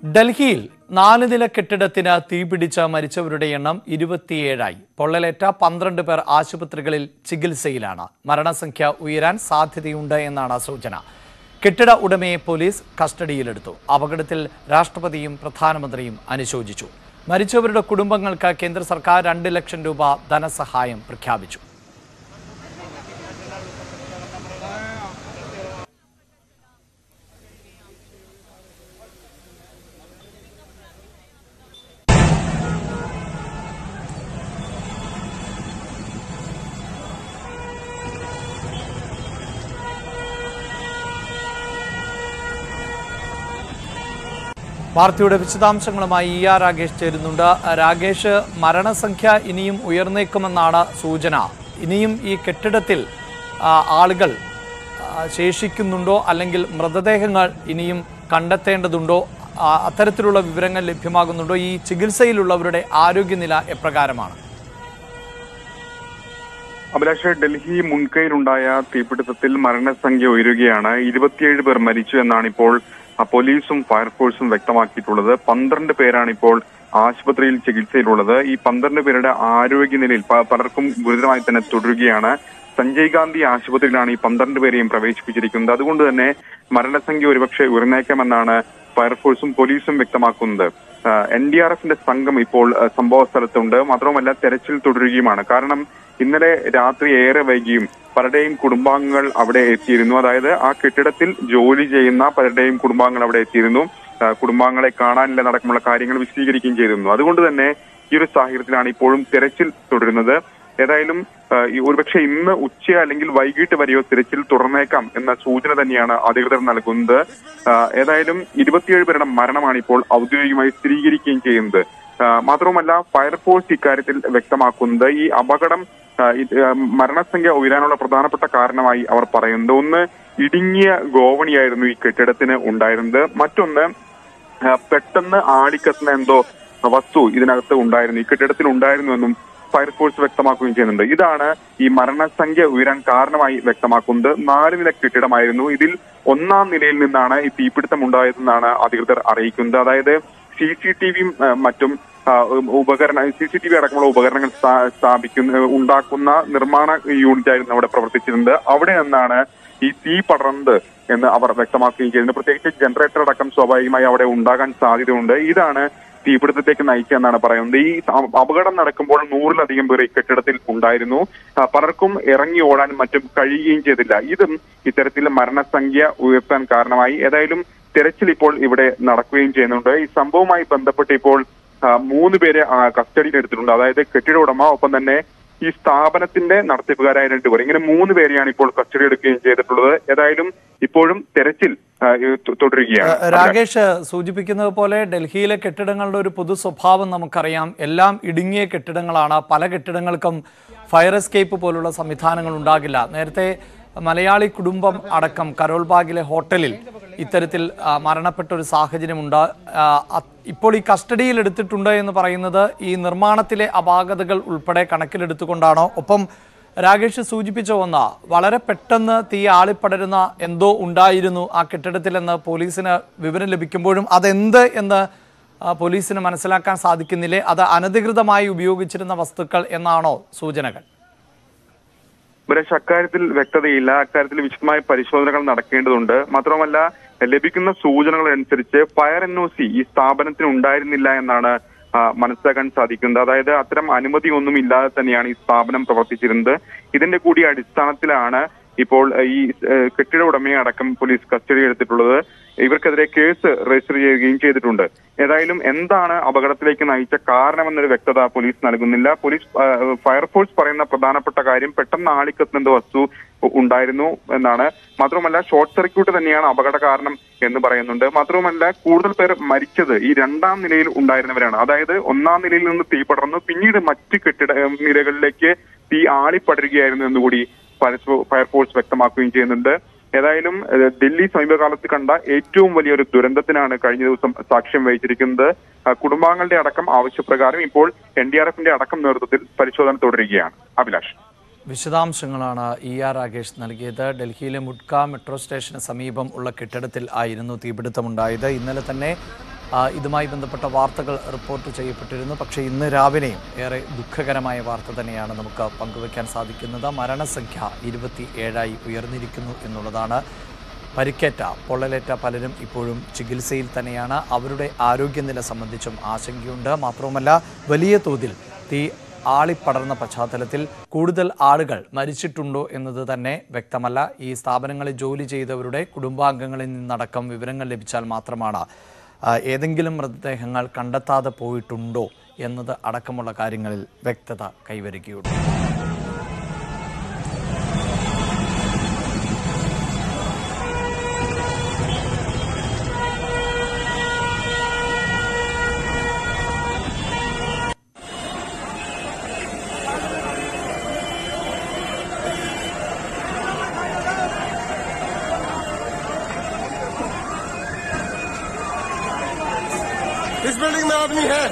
ഡൽഹിയിൽ നാല് നില കെട്ടിടത്തിന് തീപിടിച്ച് മരിച്ചവരുടെ എണ്ണം ഇരുപത്തിയേഴായി പൊള്ളലേറ്റ പന്ത്രണ്ട് പേർ ആശുപത്രികളിൽ ചികിത്സയിലാണ് മരണസംഖ്യ ഉയരാൻ സാധ്യതയുണ്ട് എന്നാണ് സൂചന കെട്ടിട ഉടമയെ പോലീസ് കസ്റ്റഡിയിലെടുത്തു അപകടത്തിൽ രാഷ്ട്രപതിയും പ്രധാനമന്ത്രിയും അനുശോചിച്ചു മരിച്ചവരുടെ കുടുംബങ്ങൾക്ക് കേന്ദ്ര സർക്കാർ രണ്ട് ലക്ഷം രൂപ ധനസഹായം പ്രഖ്യാപിച്ചു വാർത്തയുടെ വിശദാംശങ്ങളുമായി ഇ ആർ രാഗേഷ് ചേരുന്നുണ്ട് രാഗേഷ് മരണസംഖ്യ ഇനിയും ഉയർന്നേക്കുമെന്നാണ് സൂചന ഇനിയും ഈ കെട്ടിടത്തിൽ ആ, ആളുകൾ ആ, ശേഷിക്കുന്നുണ്ടോ അല്ലെങ്കിൽ മൃതദേഹങ്ങൾ ഇനിയും കണ്ടെത്തേണ്ടതുണ്ടോ ആ, അത്തരത്തിലുള്ള വിവരങ്ങൾ ലഭ്യമാകുന്നുണ്ടോ ഈ ചികിത്സയിലുള്ളവരുടെ ആരോഗ്യനില എപ്രകാരമാണ് അഭിലാഷ് ഡൽഹി മുൻകൈയിലുണ്ടായ തീപിടുത്തത്തിൽ മരണസംഖ്യ ഉയരുകയാണ് ഇരുപത്തിയേഴ് പേർ മരിച്ചു എന്നാണ് ഇപ്പോൾ ആ, പോലീസും ഫയർഫോഴ്സും വ്യക്തമാക്കിയിട്ടുള്ളത് പന്ത്രണ്ട് പേരാണ് ഇപ്പോൾ ആശുപത്രിയിൽ ചികിത്സയിലുള്ളത് ഈ പന്ത്രണ്ട് പേരുടെ ആരോഗ്യനിലയിൽ പ- പലർക്കും ഗുരുതരമായി തന്നെ തുടരുകയാണ് സഞ്ജയ് ഗാന്ധി ആശുപത്രിയിലാണ് ഈ പന്ത്രണ്ട് പേരെയും പ്രവേശിപ്പിച്ചിരിക്കുന്നത് അതുകൊണ്ട് തന്നെ മരണസംഖ്യ ഒരുപക്ഷെ ഉയർന്നേക്കാമെന്നാണ് ഫയർഫോഴ്സും പോലീസും വ്യക്തമാക്കുന്നത് എൻ ഡി ആർ എഫിന്റെ സംഘം ഇപ്പോൾ ആ, സംഭവ സ്ഥലത്തുണ്ട് മാത്രവുമല്ല തെരച്ചിൽ തുടരുകയുമാണ് കാരണം ഇന്നലെ രാത്രി ഏറെ വൈകിയും പലരുടെയും കുടുംബാംഗങ്ങൾ അവിടെ എത്തിയിരുന്നു അതായത് ആ കെട്ടിടത്തിൽ ജോലി ചെയ്യുന്ന പലരുടെയും കുടുംബാംഗങ്ങൾ അവിടെ എത്തിയിരുന്നു ആ, കുടുംബാംഗങ്ങളെ കാണാനില്ല നടക്കുമുള്ള കാര്യങ്ങൾ വിശദീകരിക്കുകയും ചെയ്തിരുന്നു അതുകൊണ്ട് തന്നെ ഈ ഒരു സാഹചര്യത്തിലാണ് ഇപ്പോഴും തെരച്ചിൽ തുടരുന്നത് ഏതായാലും ആ, ഈ ഒരുപക്ഷെ ഇന്ന് ഉച്ച അല്ലെങ്കിൽ വൈകിട്ട് വരെയോ തിരച്ചിൽ തുറന്നേക്കാം എന്ന സൂചന തന്നെയാണ് അധികൃതർ നൽകുന്നത് ആ, ഏതായാലും ഇരുപത്തിയേഴ് പേരുടെ മരണമാണ് ഇപ്പോൾ ഔദ്യോഗികമായി സ്ഥിരീകരിക്കുകയും ചെയ്യുന്നത് ആ, മാത്രവുമല്ല ഫയർഫോഴ്സ് ഇക്കാര്യത്തിൽ വ്യക്തമാക്കുന്നത് ഈ അപകടം ആ, ഇത്, ആ, മരണസംഖ്യ ഉയരാനുള്ള പ്രധാനപ്പെട്ട കാരണമായി അവർ പറയുന്നത് ഒന്ന് ഇടുങ്ങിയ ഗോവണിയായിരുന്നു ഈ കെട്ടിടത്തിന് ഉണ്ടായിരുന്നത് മറ്റൊന്ന് ആ, പെട്ടെന്ന് ആളിക്കത്തുന്ന എന്തോ വസ്തു ഇതിനകത്ത് ഉണ്ടായിരുന്നു ഈ കെട്ടിടത്തിൽ ഉണ്ടായിരുന്നുവെന്നും ഫയർഫോഴ്സ് വ്യക്തമാക്കുകയും ചെയ്യുന്നുണ്ട് ഇതാണ് ഈ മരണസംഖ്യ ഉയരാൻ കാരണമായി വ്യക്തമാക്കുന്നത് നാല് നില കെട്ടിടമായിരുന്നു ഇതിൽ ഒന്നാം നിലയിൽ നിന്നാണ് ഈ തീപിടുത്തം ഉണ്ടായതെന്നാണ് അധികൃതർ അറിയിക്കുന്നത് അതായത് സി സി ടി വിയും മറ്റും ആ, ഉപകരണ സി സി ടി വി അടക്കമുള്ള ഉപകരണങ്ങൾ സ്ഥാ- സ്ഥാപിക്കുന്ന ഉണ്ടാക്കുന്ന നിർമ്മാണ യൂണിറ്റ് ആയിരുന്നു അവിടെ പ്രവർത്തിച്ചിരുന്നത് അവിടെ നിന്നാണ് ഈ തീ പടർന്നത് എന്ന് അവർ വ്യക്തമാക്കുകയും ചെയ്യുന്നു പ്രത്യേകിച്ച് ജനറേറ്റർ അടക്കം സ്വാഭാവികമായി അവിടെ ഉണ്ടാകാൻ സാധ്യതയുണ്ട് ഇതാണ് തീപിടുത്തത്തേക്ക് നയിച്ചതെന്നാണ് പറയുന്നത് ഈ അ- അപകടം നടക്കുമ്പോൾ നൂറിലധികം പേർ ഈ കെട്ടിടത്തിൽ ഉണ്ടായിരുന്നു ആ, പലർക്കും ഇറങ്ങി ഓടാനും മറ്റും കഴിയുകയും ചെയ്തില്ല ഇതും ഇത്തരത്തിൽ മരണസംഖ്യ ഉയർത്താൻ കാരണമായി ഏതായാലും തെരച്ചിൽ ഇപ്പോൾ ഇവിടെ നടക്കുകയും ചെയ്യുന്നുണ്ട് ഈ സംഭവവുമായി ബന്ധപ്പെട്ട് ഇപ്പോൾ ആ, മൂന്ന് പേരെ ആ, കസ്റ്റഡിയിൽ എടുത്തിട്ടുണ്ട് അതായത് കെട്ടിട ഉടമ ഒപ്പം തന്നെ ഈ സ്ഥാപനത്തിന്റെ നടത്തിപ്പുകാരായ രണ്ടുപേർ ഇങ്ങനെ മൂന്ന് പേരെയാണ് ഇപ്പോൾ കസ്റ്റഡി എടുക്കുകയും ചെയ്തിട്ടുള്ളത് ഏതായാലും ഇപ്പോഴും തെരച്ചിൽ ആ, ഇത് തു- തുടരുകയാണ് രാകേഷ് സൂചിപ്പിക്കുന്നത് പോലെ ഡൽഹിയിലെ കെട്ടിടങ്ങളുടെ ഒരു പൊതു സ്വഭാവം നമുക്കറിയാം എല്ലാം ഇടുങ്ങിയ കെട്ടിടങ്ങളാണ് പല കെട്ടിടങ്ങൾക്കും ഫയർ എസ്കേപ്പ് പോലുള്ള സംവിധാനങ്ങൾ ഉണ്ടാകില്ല നേരത്തെ മലയാളി കുടുംബം അടക്കം കരോൾബാഗിലെ ഹോട്ടലിൽ ഇത്തരത്തിൽ ആ, മരണപ്പെട്ട ഒരു സാഹചര്യമുണ്ട് ആ, അത് ഇപ്പോൾ ഈ കസ്റ്റഡിയിൽ എടുത്തിട്ടുണ്ട് എന്ന് പറയുന്നത് ഈ നിർമ്മാണത്തിലെ അപാകതകൾ ഉൾപ്പെടെ കണക്കിലെടുത്തുകൊണ്ടാണോ ഒപ്പം രാകേഷ് സൂചിപ്പിച്ച ഒന്ന് വളരെ പെട്ടെന്ന് തീ ആളിപ്പടരുന്ന എന്തോ ഉണ്ടായിരുന്നു ആ കെട്ടിടത്തിലെന്ന് പോലീസിന് വിവരം ലഭിക്കുമ്പോഴും അതെന്ത് എന്ന് ആ, പോലീസിന് മനസ്സിലാക്കാൻ സാധിക്കുന്നില്ലേ അത് അനധികൃതമായി ഉപയോഗിച്ചിരുന്ന വസ്തുക്കൾ എന്നാണോ സൂചനകൾ സുരേഷ് അക്കാര്യത്തിൽ വ്യക്തതയില്ല അക്കാര്യത്തിൽ വിശദമായ പരിശോധനകൾ നടക്കേണ്ടതുണ്ട് മാത്രമല്ല ലഭിക്കുന്ന സൂചനകൾ അനുസരിച്ച് ഫയർ എൻ ഒ സി ഈ സ്ഥാപനത്തിന് ഉണ്ടായിരുന്നില്ല എന്നാണ് ആ, മനസ്സിലാക്കാൻ സാധിക്കുന്നത് അതായത് അത്തരം അനുമതി ഒന്നും ഇല്ലാതെ തന്നെയാണ് ഈ സ്ഥാപനം പ്രവർത്തിച്ചിരുന്നത് ഇതിന്റെ കൂടി അടിസ്ഥാനത്തിലാണ് ഇപ്പോൾ ഈ ഏഹ്, കെട്ടിട ഉടമയെ അടക്കം പോലീസ് കസ്റ്റഡി എടുത്തിട്ടുള്ളത് ഇവർക്കെതിരെ കേസ് രജിസ്റ്റർ ചെയ്യുകയും ചെയ്തിട്ടുണ്ട് ഏതായാലും എന്താണ് അപകടത്തിലേക്ക് നയിച്ച കാരണമെന്നൊരു വ്യക്തത പോലീസ് നൽകുന്നില്ല പോലീസ് ആ, ഫയർഫോഴ്സ് പറയുന്ന പ്രധാനപ്പെട്ട കാര്യം പെട്ടെന്ന് ആളിക്കത്തുന്ന വസ്തു ഉ- ഉണ്ടായിരുന്നു എന്നാണ് മാത്രമല്ല ഷോർട്ട് സർക്യൂട്ട് തന്നെയാണ് അപകട കാരണം എന്ന് പറയുന്നുണ്ട് മാത്രവുമല്ല കൂടുതൽ പേർ മരിച്ചത് ഈ രണ്ടാം നിലയിൽ ഉണ്ടായിരുന്നവരാണ് അതായത് ഒന്നാം നിലയിൽ നിന്ന് തീ പടർന്നു പിന്നീട് മറ്റ് കെട്ടിട ഏഹ്, നിലകളിലേക്ക് തീ ആളിപ്പടരുകയായിരുന്നു എന്നുകൂടി ഫയർഫോ- ഫയർഫോഴ്സ് വ്യക്തമാക്കുകയും ചെയ്യുന്നുണ്ട് ഏതായാലും ഏഹ്, ഡൽഹി സമീപകാലത്ത് കണ്ട ഏറ്റവും വലിയൊരു ദുരന്തത്തിനാണ് കഴിഞ്ഞ ദിവസം സാക്ഷ്യം വഹിച്ചിരിക്കുന്നത് ആ, കുടുംബാംഗങ്ങളുടെ അടക്കം ആവശ്യപ്രകാരം ഇപ്പോൾ എൻ ഡി ആർ എഫിന്റെ അടക്കം നേതൃത്വത്തിൽ പരിശോധന തുടരുകയാണ് അഭിലാഷ് വിശദാംശങ്ങളാണ് ഇ ആർ രാകേഷ് നൽകിയത് ഡൽഹിയിലെ മുഡ്ക മെട്രോ സ്റ്റേഷന് സമീപം ഉള്ള കെട്ടിടത്തിൽ ആയിരുന്നു തീപിടുത്തമുണ്ടായത് ഇന്നലെ തന്നെ ആ, ഇതുമായി ബന്ധപ്പെട്ട വാർത്തകൾ റിപ്പോർട്ട് ചെയ്യപ്പെട്ടിരുന്നു പക്ഷേ ഇന്ന് രാവിലെയും ഏറെ ദുഃഖകരമായ വാർത്ത തന്നെയാണ് നമുക്ക് പങ്കുവയ്ക്കാൻ സാധിക്കുന്നത് മരണസംഖ്യ ഇരുപത്തി ഏഴായി ഉയർന്നിരിക്കുന്നു എന്നുള്ളതാണ് പരിക്കേറ്റ പൊള്ളലേറ്റ പലരും ഇപ്പോഴും ചികിത്സയിൽ തന്നെയാണ് അവരുടെ ആരോഗ്യനില സംബന്ധിച്ചും ആശങ്കയുണ്ട് മാത്രവുമല്ല വലിയ തോതിൽ തീ ആളിപ്പടർന്ന പശ്ചാത്തലത്തിൽ കൂടുതൽ ആളുകൾ മരിച്ചിട്ടുണ്ടോ എന്നത് തന്നെ വ്യക്തമല്ല ഈ സ്ഥാപനങ്ങളിൽ ജോലി ചെയ്തവരുടെ കുടുംബാംഗങ്ങളിൽ നിന്നടക്കം വിവരങ്ങൾ ലഭിച്ചാൽ മാത്രമാണ് ആ, ഏതെങ്കിലും മൃതദേഹങ്ങൾ കണ്ടെത്താതെ പോയിട്ടുണ്ടോ എന്നത് അടക്കമുള്ള കാര്യങ്ങളിൽ വ്യക്തത കൈവരികയുള്ളൂ इस बिल्डिंग में आदमी है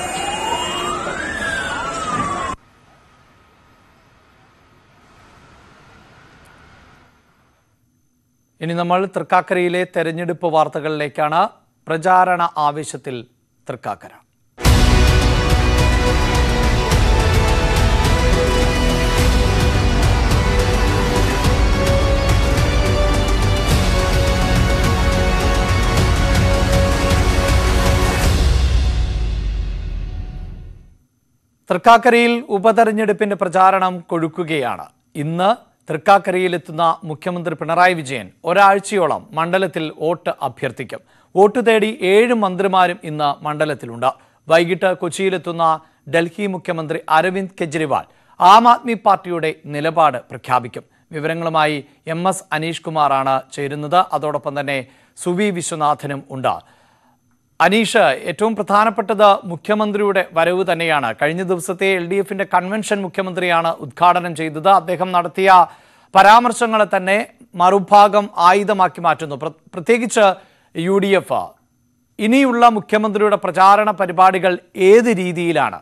ഇനി നമ്മൾ തൃക്കാക്കരയിലെ തെരഞ്ഞെടുപ്പ് വാർത്തകളിലേക്കാണ് പ്രചാരണ ആവേശത്തിൽ തൃക്കാക്കര തൃക്കാക്കരയിൽ ഉപതെരഞ്ഞെടുപ്പിന്റെ പ്രചാരണം കൊഴുക്കുകയാണ് ഇന്ന് തൃക്കാക്കരയിലെത്തുന്ന മുഖ്യമന്ത്രി പിണറായി വിജയൻ ഒരാഴ്ചയോളം മണ്ഡലത്തിൽ വോട്ട് അഭ്യർത്ഥിക്കും വോട്ട് തേടി ഏഴ് മന്ത്രിമാരും ഇന്ന് മണ്ഡലത്തിലുണ്ട് വൈകിട്ട് കൊച്ചിയിലെത്തുന്ന ഡൽഹി മുഖ്യമന്ത്രി അരവിന്ദ് കെജ്രിവാൾ ആം ആദ്മി പാർട്ടിയുടെ നിലപാട് പ്രഖ്യാപിക്കും വിവരങ്ങളുമായി എം എസ് അനീഷ് കുമാറാണ് ചേരുന്നത് അതോടൊപ്പം തന്നെ സുവി വിശ്വനാഥനും ഉണ്ട് അനീഷ് ഏറ്റവും പ്രധാനപ്പെട്ടത് മുഖ്യമന്ത്രിയുടെ വരവ് തന്നെയാണ് കഴിഞ്ഞ ദിവസത്തെ എൽ ഡി എഫിന്റെ കൺവെൻഷൻ മുഖ്യമന്ത്രിയാണ് ഉദ്ഘാടനം ചെയ്തത് അദ്ദേഹം നടത്തിയ പരാമർശങ്ങളെ തന്നെ മറുഭാഗം ആയുധമാക്കി മാറ്റുന്നു പ്ര- പ്രത്യേകിച്ച് യു ഡി എഫ് ഇനിയുള്ള മുഖ്യമന്ത്രിയുടെ പ്രചാരണ പരിപാടികൾ ഏത് രീതിയിലാണ്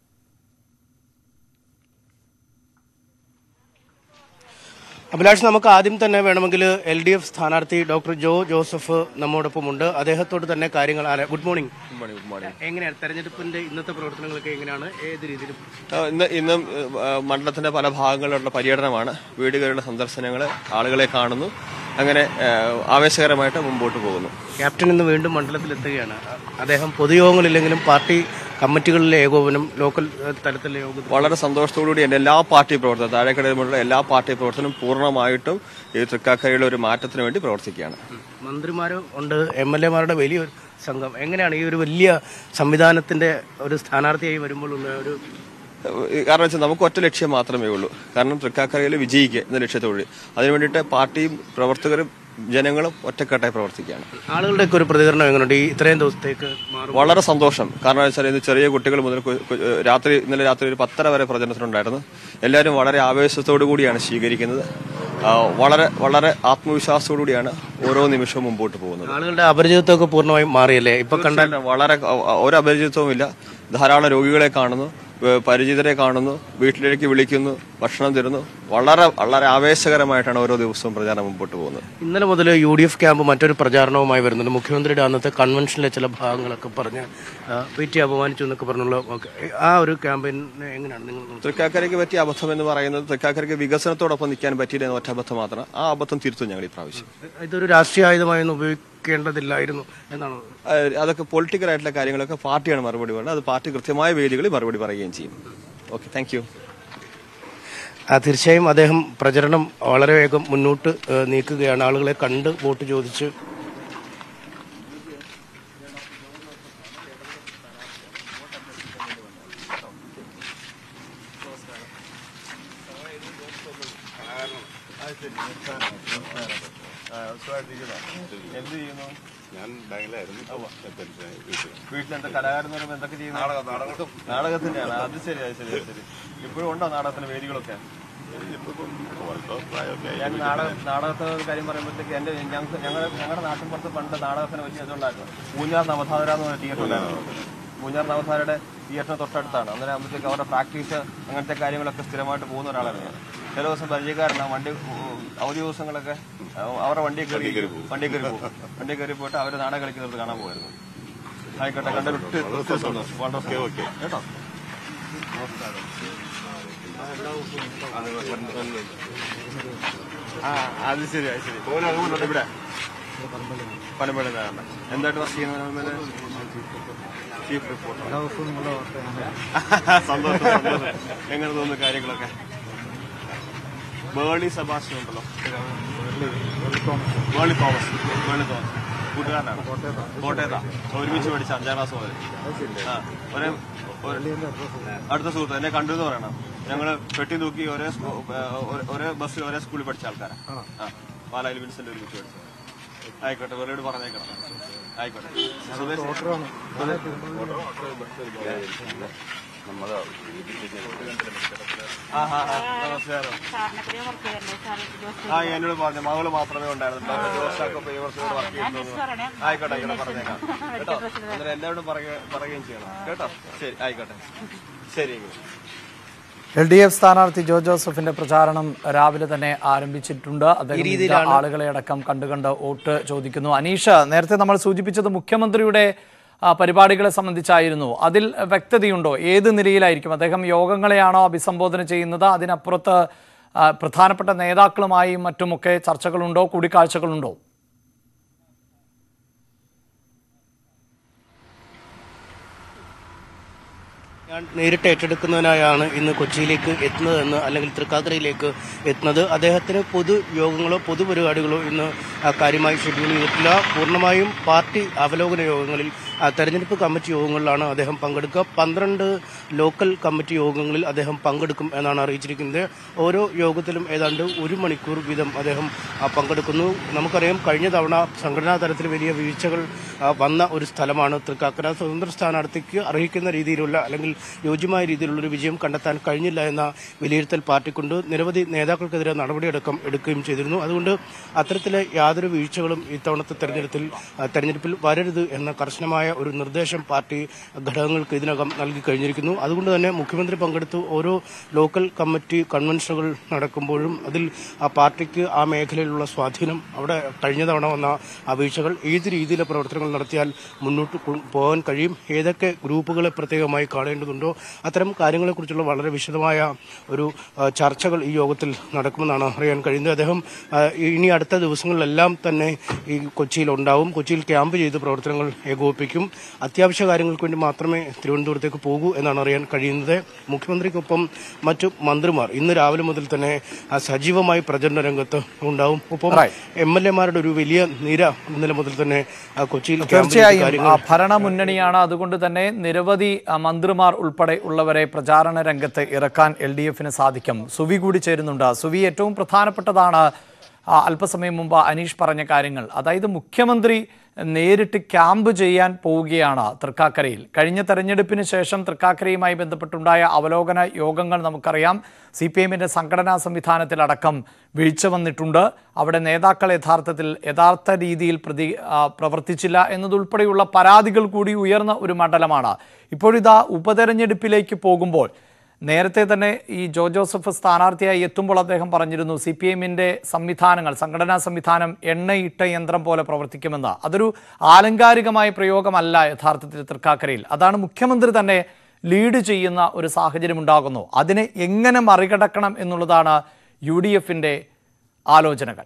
അഭിലാഷ് നമുക്ക് ആദ്യം തന്നെ വേണമെങ്കിൽ എൽ ഡി എഫ് സ്ഥാനാർത്ഥി ഡോക്ടർ ജോ ജോസഫ് നമ്മോടൊപ്പമുണ്ട് അദ്ദേഹത്തോട് തന്നെ കാര്യങ്ങൾ ആരാ- ഗുഡ് മോർണിംഗ് എങ്ങനെയാണ് തെരഞ്ഞെടുപ്പിന്റെ ഇന്നത്തെ പ്രവർത്തനങ്ങളൊക്കെ എങ്ങനെയാണ് ഏത് രീതിയിൽ ആ, ഇന്ന് ഇന്നും ആ, മണ്ഡലത്തിന്റെ പല ഭാഗങ്ങളിലുള്ള പര്യടനമാണ് വീടുകളുടെ സന്ദർശനങ്ങൾ ആളുകളെ കാണുന്നു അങ്ങനെ ആ, ആവേശകരമായിട്ട് മുമ്പോട്ട് പോകുന്നു ക്യാപ്റ്റൻ ഇന്ന് വീണ്ടും മണ്ഡലത്തിലെത്തുകയാണ് അദ്ദേഹം പൊതുയോഗങ്ങളില്ലെങ്കിലും പാർട്ടി കമ്മിറ്റികളിലെ ഏകോപനം ലോക്കൽ ഏഹ്, തലത്തിലെ യോഗത്തിൽ വളരെ സന്തോഷത്തോടുകൂടി എൻ്റെ എല്ലാ പാർട്ടി പ്രവർത്തനം താഴെക്കടയിലുള്ള എല്ലാ പാർട്ടി പ്രവർത്തനം പൂർണ്ണമായിട്ടും ഈ തൃക്കാക്കരയിലെ ഒരു മാറ്റത്തിന് വേണ്ടി പ്രവർത്തിക്കുകയാണ് മന്ത്രിമാരും ഉണ്ട് എം എൽ എമാരുടെ വലിയൊരു സംഘം എങ്ങനെയാണ് ഈ ഒരു വലിയ സംവിധാനത്തിന്റെ ഒരു സ്ഥാനാർത്ഥിയായി വരുമ്പോഴുള്ള ഒരു കാരണം വെച്ചാൽ നമുക്ക് ഒറ്റ ലക്ഷ്യം മാത്രമേ ഉള്ളൂ കാരണം തൃക്കാക്കരയിൽ വിജയിക്കുക എന്ന ലക്ഷ്യത്തോടെ അതിനു വേണ്ടിയിട്ട് പാർട്ടിയും പ്രവർത്തകരും ജനങ്ങളും ഒറ്റക്കെട്ടായി പ്രവർത്തിക്കുകയാണ് ആളുകളുടെയൊക്കെ ഒരു പ്രതികരണം എങ്ങനെയുണ്ട് ഈ ഇത്രയും ദിവസത്തേക്ക് മാറും വളരെ സന്തോഷം കാരണം വെച്ചാൽ ഇന്ന് ചെറിയ കുട്ടികൾ മുതൽ കു- കു- രാത്രി ഇന്നലെ രാത്രി ഒരു പത്തര വരെ പ്രചരണത്തിനുണ്ടായിരുന്നു എല്ലാവരും വളരെ ആവേശത്തോടു കൂടിയാണ് സ്വീകരിക്കുന്നത് ആ, വളരെ വളരെ ആത്മവിശ്വാസത്തോടു കൂടിയാണ് ഓരോ നിമിഷവും മുമ്പോട്ട് പോകുന്നത് ആളുകളുടെ അപരിചിതത്വമൊക്കെ പൂർണ്ണമായും മാറിയല്ലേ ഇപ്പൊ കണ്ട വളരെ ഒരു അപരിചിതത്വവും ഇല്ല ധാരാളം രോഗികളെ കാണുന്നു ഏഹ് പരിചിതരെ കാണുന്നു വീട്ടിലേക്ക് വിളിക്കുന്നു ഭക്ഷണം തരുന്നു വളരെ വളരെ ആവേശകരമായിട്ടാണ് ഓരോ ദിവസവും പ്രചാരണം മുമ്പോട്ട് പോകുന്നത് ഇന്നലെ മുതൽ യു ഡി എഫ് ക്യാമ്പ് മറ്റൊരു പ്രചാരണവുമായി വരുന്നുണ്ട് മുഖ്യമന്ത്രിയുടെ അന്നത്തെ കൺവെൻഷനിലെ ചില ഭാഗങ്ങളൊക്കെ പറഞ്ഞ് ആ, വീഴ്ച അപമാനിച്ചു എന്നൊക്കെ പറഞ്ഞുള്ള ഒക്കെ. ആ ഒരു ക്യാമ്പയിനെ എങ്ങനെയാണ് നിങ്ങൾ നോക്കുന്നത്? തൃക്കാക്കരയ്ക്ക് പറ്റിയ അബദ്ധം എന്ന് പറയുന്നത് തൃക്കാക്കരയ്ക്ക് വികസനത്തോടൊപ്പം നിൽക്കാൻ പറ്റിയില്ല എന്ന ഒറ്റ അബദ്ധം മാത്രം ആ അബദ്ധം തിരുത്തും ഞങ്ങൾ ഈ പ്രാവശ്യം ഇതൊരു രാഷ്ട്രീയ ആയുധമായൊന്നും ഉപയോഗിക്കേണ്ടതില്ലായിരുന്നു എന്നാണ് ഏഹ് അതൊക്കെ പൊളിറ്റിക്കൽ ആയിട്ടുള്ള കാര്യങ്ങളൊക്കെ പാർട്ടിയാണ് മറുപടി പറയുന്നത് അത് പാർട്ടി കൃത്യമായ വേദികളിൽ മറുപടി പറയുകയും ചെയ്യും ഓക്കെ താങ്ക് യു ആ, തീർച്ചയായും അദ്ദേഹം പ്രചരണം വളരെ വേഗം മുന്നോട്ട് ഏ, നീക്കുകയാണ് ആളുകളെ കണ്ട് വോട്ട് ചോദിച്ച് എന്ത് ചെയ്യുന്നു ഞാൻ വീട്ടിലെന്താ കലാകാരൻ പറയുമ്പോൾ എന്തൊക്കെ ചെയ്യുന്നു നാടകത്തിന്റെയാണ് അത് ശരി അത് ശരി അത് ശരി ഇപ്പോഴും ഉണ്ടോ നാടകത്തിന് വേദികളൊക്കെ ഞാൻ നാടക നാടകത്തെ കാര്യം പറയുമ്പോഴത്തേക്ക് എന്റെ ഞങ്ങൾക്ക് ഞങ്ങളുടെ ഞങ്ങളുടെ നാട്ടിൻപുറത്ത് പണ്ട് നാടകത്തിന് വലിയ ഇതുണ്ടായിരുന്നു ഊഞ്ഞാർ നവധാര എന്ന് പറഞ്ഞ തിയേറ്റർ ഉണ്ടായിരുന്നു ഊഞ്ഞാർ നവധാരയുടെ തിയേറ്ററിന് തൊട്ടടുത്താണ് അന്നേരം ആകുമ്പോഴത്തേക്ക് അവരുടെ പ്രാക്ടീസ് അങ്ങനത്തെ കാര്യങ്ങളൊക്കെ സ്ഥിരമായിട്ട് പോകുന്ന ഒരാളാണ് ഞാൻ ചില ദിവസം പരിചയക്കാരനാണ് വണ്ടി ഉം, അവധി ദിവസങ്ങളൊക്കെ അഹ് അവരുടെ വണ്ടി കയറി വണ്ടി കയറി പോകും വണ്ടി കയറി പോയിട്ട് അവർ നാടകം കളിക്കുന്നത് കാണാൻ പോയിരുന്നു ആയിക്കോട്ടെ കണ്ടിട്ട് വളരെ ഓക്കെ കേട്ടോ ആ അത് ശരി അത് ശരി ഓല അതുകൊണ്ടോ ഇവിടെ പനമ്പഴ എന്തായിട്ട് വർക്ക് ചെയ്യുന്നത് ചീഫ് റിപ്പോർട്ടർ സന്തോഷം സന്തോഷം. എങ്ങനെ തോന്നുന്നു കാര്യങ്ങളൊക്കെ ബേളി സെബാസ്റ്റ്യൻ ഉണ്ടല്ലോ ബേളി തോമസ് ബേളി തോമസ് കൂട്ടുകാരനാണ് കോട്ടയത്താ ഒരുമിച്ച് പഠിച്ച അഞ്ചാം ക്ലാസ് മുതൽ ആ ഒരേ ഒരേ- അടുത്ത സുഹൃത്ത് എന്നെ കണ്ടു എന്ന് പറയണം ഞങ്ങള് പെട്ടി തൂക്കി ഒരേ സ്കൂ- ഏ, ഒരേ- ഒരേ ബസ്സിൽ ഒരേ സ്കൂളിൽ പഠിച്ച ആൾക്കാരാണ് ആ പാലായിൽ വിൻസെന്റ് ഒരുമിച്ച് പഠിച്ചത് ആയിക്കോട്ടെ വെറുതെ പറഞ്ഞേക്കണം ആയിക്കോട്ടെ സുദേശ് ആ ആ ആ നമസ്കാരം സാറിനെപ്പറ്റിയും വർക്ക് ചെയ്തല്ലേ സാർ ജോസ് ആ എന്നോട് പറഞ്ഞു മകള് മാത്രമേ ഉണ്ടായിരുന്നു ഡോക്ടർ ജോസാക്ക് ഇപ്പൊ ഈ വർഷം ഇവിടെ വർക്ക് ചെയ്യുന്നു ആയിക്കോട്ടെ ആയിക്കോട്ടെ പറഞ്ഞേക്കാം കേട്ടോ അന്നേരം എല്ലാവരും പറയുക- പറയുകയും ചെയ്യണം കേട്ടോ ശരി ആയിക്കോട്ടെ ശരി എങ്കിൽ എൽ ഡി എഫ് സ്ഥാനാർത്ഥി ജോ ജോസഫിന്റെ പ്രചാരണം രാവിലെ തന്നെ ആരംഭിച്ചിട്ടുണ്ട് അദ്ദേഹം വിവിധ ആളുകളെ അടക്കം കണ്ടുകണ്ട് വോട്ട് ചോദിക്കുന്നു അനീഷ നേരത്തെ നമ്മൾ സൂചിപ്പിച്ചത് മുഖ്യമന്ത്രിയുടെ ആ, പരിപാടികളെ സംബന്ധിച്ചായിരുന്നു അതിൽ വ്യക്തതയുണ്ടോ ഏത് നിലയിലായിരിക്കും അദ്ദേഹം യോഗങ്ങളെയാണോ അഭിസംബോധന ചെയ്യുന്നത് അതിനപ്പുറത്ത് ആ, പ്രധാനപ്പെട്ട നേതാക്കളുമായും മറ്റുമൊക്കെ ചർച്ചകളുണ്ടോ കൂടിക്കാഴ്ചകളുണ്ടോ ഞാൻ നേരിട്ട് ഏറ്റെടുക്കുന്നതിനായാണ് ഇന്ന് കൊച്ചിയിലേക്ക് എത്തുന്നതെന്ന് അല്ലെങ്കിൽ തൃക്കാക്കരയിലേക്ക് എത്തുന്നത് അദ്ദേഹത്തിന് പൊതു യോഗങ്ങളോ പൊതുപരിപാടികളോ ഇന്ന് ആ, കാര്യമായി ഷെഡ്യൂൾ ചെയ്തിട്ടില്ല പൂർണ്ണമായും പാർട്ടി അവലോകന യോഗങ്ങളിൽ ആ, തെരഞ്ഞെടുപ്പ് കമ്മിറ്റി യോഗങ്ങളിലാണ് അദ്ദേഹം പങ്കെടുക്കുക പന്ത്രണ്ട് ലോക്കൽ കമ്മിറ്റി യോഗങ്ങളിൽ അദ്ദേഹം പങ്കെടുക്കും എന്നാണ് അറിയിച്ചിരിക്കുന്നത് ഓരോ യോഗത്തിലും ഏതാണ്ട് ഒരു മണിക്കൂർ വീതം അദ്ദേഹം ആ, പങ്കെടുക്കുന്നു നമുക്കറിയാം കഴിഞ്ഞ തവണ സംഘടനാ തലത്തിൽ വലിയ വീഴ്ചകൾ ആ, വന്ന ഒരു സ്ഥലമാണ് തൃക്കാക്കര സ്വതന്ത്ര സ്ഥാനാർത്ഥിക്ക് അർഹിക്കുന്ന രീതിയിലുള്ള അല്ലെങ്കിൽ യോജ്യമായ രീതിയിലുള്ള ഒരു വിജയം കണ്ടെത്താൻ കഴിഞ്ഞില്ല എന്ന വിലയിരുത്തൽ പാർട്ടിക്കൊണ്ട് നിരവധി നേതാക്കൾക്കെതിരെ നടപടിയടക്കം എടുക്കുകയും ചെയ്തിരുന്നു അതുകൊണ്ട് അത്തരത്തിലെ യാതൊരു വീഴ്ചകളും ഇത്തവണത്തെ തെരഞ്ഞെടുപ്പിൽ ആ, തെരഞ്ഞെടുപ്പിൽ വരരുത് എന്ന കർശനമായ ഒരു നിർദ്ദേശം പാർട്ടി ഘടകങ്ങൾക്ക് ഇതിനകം നൽകി കഴിഞ്ഞിരിക്കുന്നു അതുകൊണ്ട് തന്നെ മുഖ്യമന്ത്രി പങ്കെടുത്ത് ഓരോ ലോക്കൽ കമ്മിറ്റി കൺവെൻഷനുകൾ നടക്കുമ്പോഴും അതിൽ ആ പാർട്ടിക്ക് ആ മേഖലയിലുള്ള സ്വാധീനം അവിടെ കഴിഞ്ഞ തവണ വന്ന ആ വീഴ്ചകൾ ഏത് രീതിയിലെ പ്രവർത്തനങ്ങൾ നടത്തിയാൽ മുന്നോട്ട് കൊ- പോകാൻ കഴിയും ഏതൊക്കെ ഗ്രൂപ്പുകളെ പ്രത്യേകമായി കാണേണ്ടതുണ്ടോ അത്തരം കാര്യങ്ങളെക്കുറിച്ചുള്ള വളരെ വിശദമായ ഒരു ആ, ചർച്ചകൾ ഈ യോഗത്തിൽ നടക്കുമെന്നാണ് അറിയാൻ കഴിയുന്നത് അദ്ദേഹം ആ, ഇനി അടുത്ത ദിവസങ്ങളിലെല്ലാം തന്നെ ഈ കൊച്ചിയിൽ ഉണ്ടാവും കൊച്ചിയിൽ ക്യാമ്പ് ചെയ്ത് പ്രവർത്തനങ്ങൾ ഏകോപിപ്പിക്കും അത്യാവശ്യ കാര്യങ്ങൾക്ക് വേണ്ടി മാത്രമേ തിരുവനന്തപുരത്തേക്ക് പോകൂ എന്നാണ് അറിയാൻ കഴിയുന്നത് മുഖ്യമന്ത്രിക്കൊപ്പം മറ്റു മന്ത്രിമാർ ഇന്ന് രാവിലെ മുതൽ തന്നെ ആ, സജീവമായി പ്രചരണ രംഗത്ത് ഉണ്ടാവും ഒപ്പം Right. എം എൽ എമാരുടെ ഒരു വലിയ നിര ഇന്നലെ മുതൽ തന്നെ ആ, കൊച്ചിയിൽ ക്യാമ്പ് ചെയ്ത് തീർച്ചയായും കാര്യങ്ങൾ ആ, ഭരണമുന്നണിയാണ് അതുകൊണ്ട് തന്നെ നിരവധി ആ, മന്ത്രിമാർ ഉൾപ്പെടെ ഉള്ളവരെ പ്രചാരണ രംഗത്ത് ഇറക്കാൻ എൽ ഡി എഫിന് സാധിക്കും സുവി കൂടി ചേരുന്നുണ്ട് സുവി ഏറ്റവും പ്രധാനപ്പെട്ടതാണ് ആ, അല്പസമയം മുമ്പ് അനീഷ് പറഞ്ഞ കാര്യങ്ങൾ അതായത് മുഖ്യമന്ത്രി നേരിട്ട് ക്യാമ്പ് ചെയ്യാൻ പോവുകയാണ് തൃക്കാക്കരയിൽ കഴിഞ്ഞ തെരഞ്ഞെടുപ്പിന് ശേഷം തൃക്കാക്കരയുമായി ബന്ധപ്പെട്ടുണ്ടായ അവലോകന യോഗങ്ങൾ നമുക്കറിയാം സി പി എമ്മിൻ്റെ സംഘടനാ സംവിധാനത്തിലടക്കം വീഴ്ച വന്നിട്ടുണ്ട് അവിടെ നേതാക്കൾ യഥാർത്ഥത്തിൽ യഥാർത്ഥ രീതിയിൽ പ്രതി ആ, പ്രവർത്തിച്ചില്ല എന്നതുൾപ്പെടെയുള്ള പരാതികൾ കൂടി ഉയർന്ന ഒരു മണ്ഡലമാണ് ഇപ്പോഴിതാ ഉപതെരഞ്ഞെടുപ്പിലേക്ക് പോകുമ്പോൾ നേരത്തെ തന്നെ ഈ ജോ ജോസഫ് സ്ഥാനാർത്ഥിയായി എത്തുമ്പോൾ അദ്ദേഹം പറഞ്ഞിരുന്നു സി പി എമ്മിൻ്റെ സംവിധാനങ്ങൾ സംഘടനാ സംവിധാനം എണ്ണയിട്ട യന്ത്രം പോലെ പ്രവർത്തിക്കുമെന്ന് അതൊരു ആലങ്കാരികമായ പ്രയോഗമല്ല യഥാർത്ഥത്തിൽ തൃക്കാക്കരയിൽ അതാണ് മുഖ്യമന്ത്രി തന്നെ ലീഡ് ചെയ്യുന്ന ഒരു സാഹചര്യം ഉണ്ടാകുന്നു അതിനെ എങ്ങനെ മറികടക്കണം എന്നുള്ളതാണ് യു ഡി എഫിൻ്റെ ആലോചനകൾ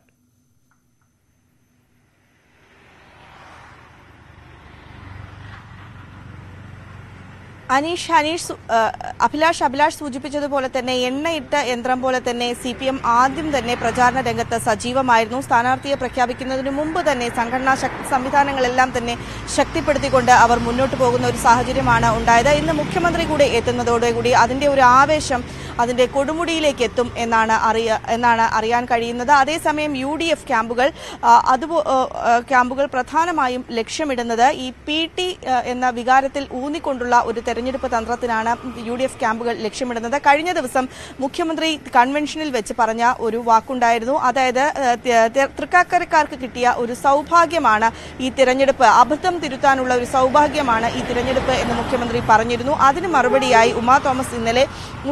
അനീഷ് അനീഷ് സു- ആ, അഭിലാഷ് അഭിലാഷ് സൂചിപ്പിച്ചതുപോലെ തന്നെ എണ്ണയിട്ട യന്ത്രം പോലെ തന്നെ സി പി എം ആദ്യം തന്നെ പ്രചാരണ രംഗത്ത് സജീവമായിരുന്നു സ്ഥാനാർത്ഥിയെ പ്രഖ്യാപിക്കുന്നതിന് മുമ്പ് തന്നെ സംഘടനാ ശക്- സംവിധാനങ്ങളെല്ലാം തന്നെ ശക്തിപ്പെടുത്തിക്കൊണ്ട് അവർ മുന്നോട്ട് പോകുന്ന ഒരു സാഹചര്യമാണ് ഉണ്ടായത് ഇന്ന് മുഖ്യമന്ത്രി കൂടെ എത്തുന്നതോടുകൂടി അതിന്റെ ഒരു ആവേശം അതിന്റെ കൊടുമുടിയിലേക്ക് എത്തും എന്നാണ് അറിയ എന്നാണ് അറിയാൻ കഴിയുന്നത് അതേസമയം യു ഡി എഫ് ക്യാമ്പുകൾ ആ, അതുപോ ആ, ആ, ക്യാമ്പുകൾ പ്രധാനമായും ലക്ഷ്യമിടുന്നത് ഈ പി ടി എന്ന വികാരത്തിൽ ഊന്നിക്കൊണ്ടുള്ള ഒരു തെരഞ്ഞെടുപ്പ് തന്ത്രത്തിനാണ് യു ഡി എഫ് ക്യാമ്പുകൾ ലക്ഷ്യമിടുന്നത് കഴിഞ്ഞ ദിവസം മുഖ്യമന്ത്രി കൺവെൻഷനിൽ വെച്ച് പറഞ്ഞ ഒരു വാക്കുണ്ടായിരുന്നു അതായത് ആ, ത- ത- തൃക്കാക്കരക്കാർക്ക് കിട്ടിയ ഒരു സൗഭാഗ്യമാണ് ഈ തിരഞ്ഞെടുപ്പ് അബദ്ധം തിരുത്താനുള്ള ഒരു സൗഭാഗ്യമാണ് ഈ തിരഞ്ഞെടുപ്പ് എന്ന് മുഖ്യമന്ത്രി പറഞ്ഞിരുന്നു അതിന് മറുപടിയായി ഉമാ തോമസ് ഇന്നലെ മുഖ്- ആ, പി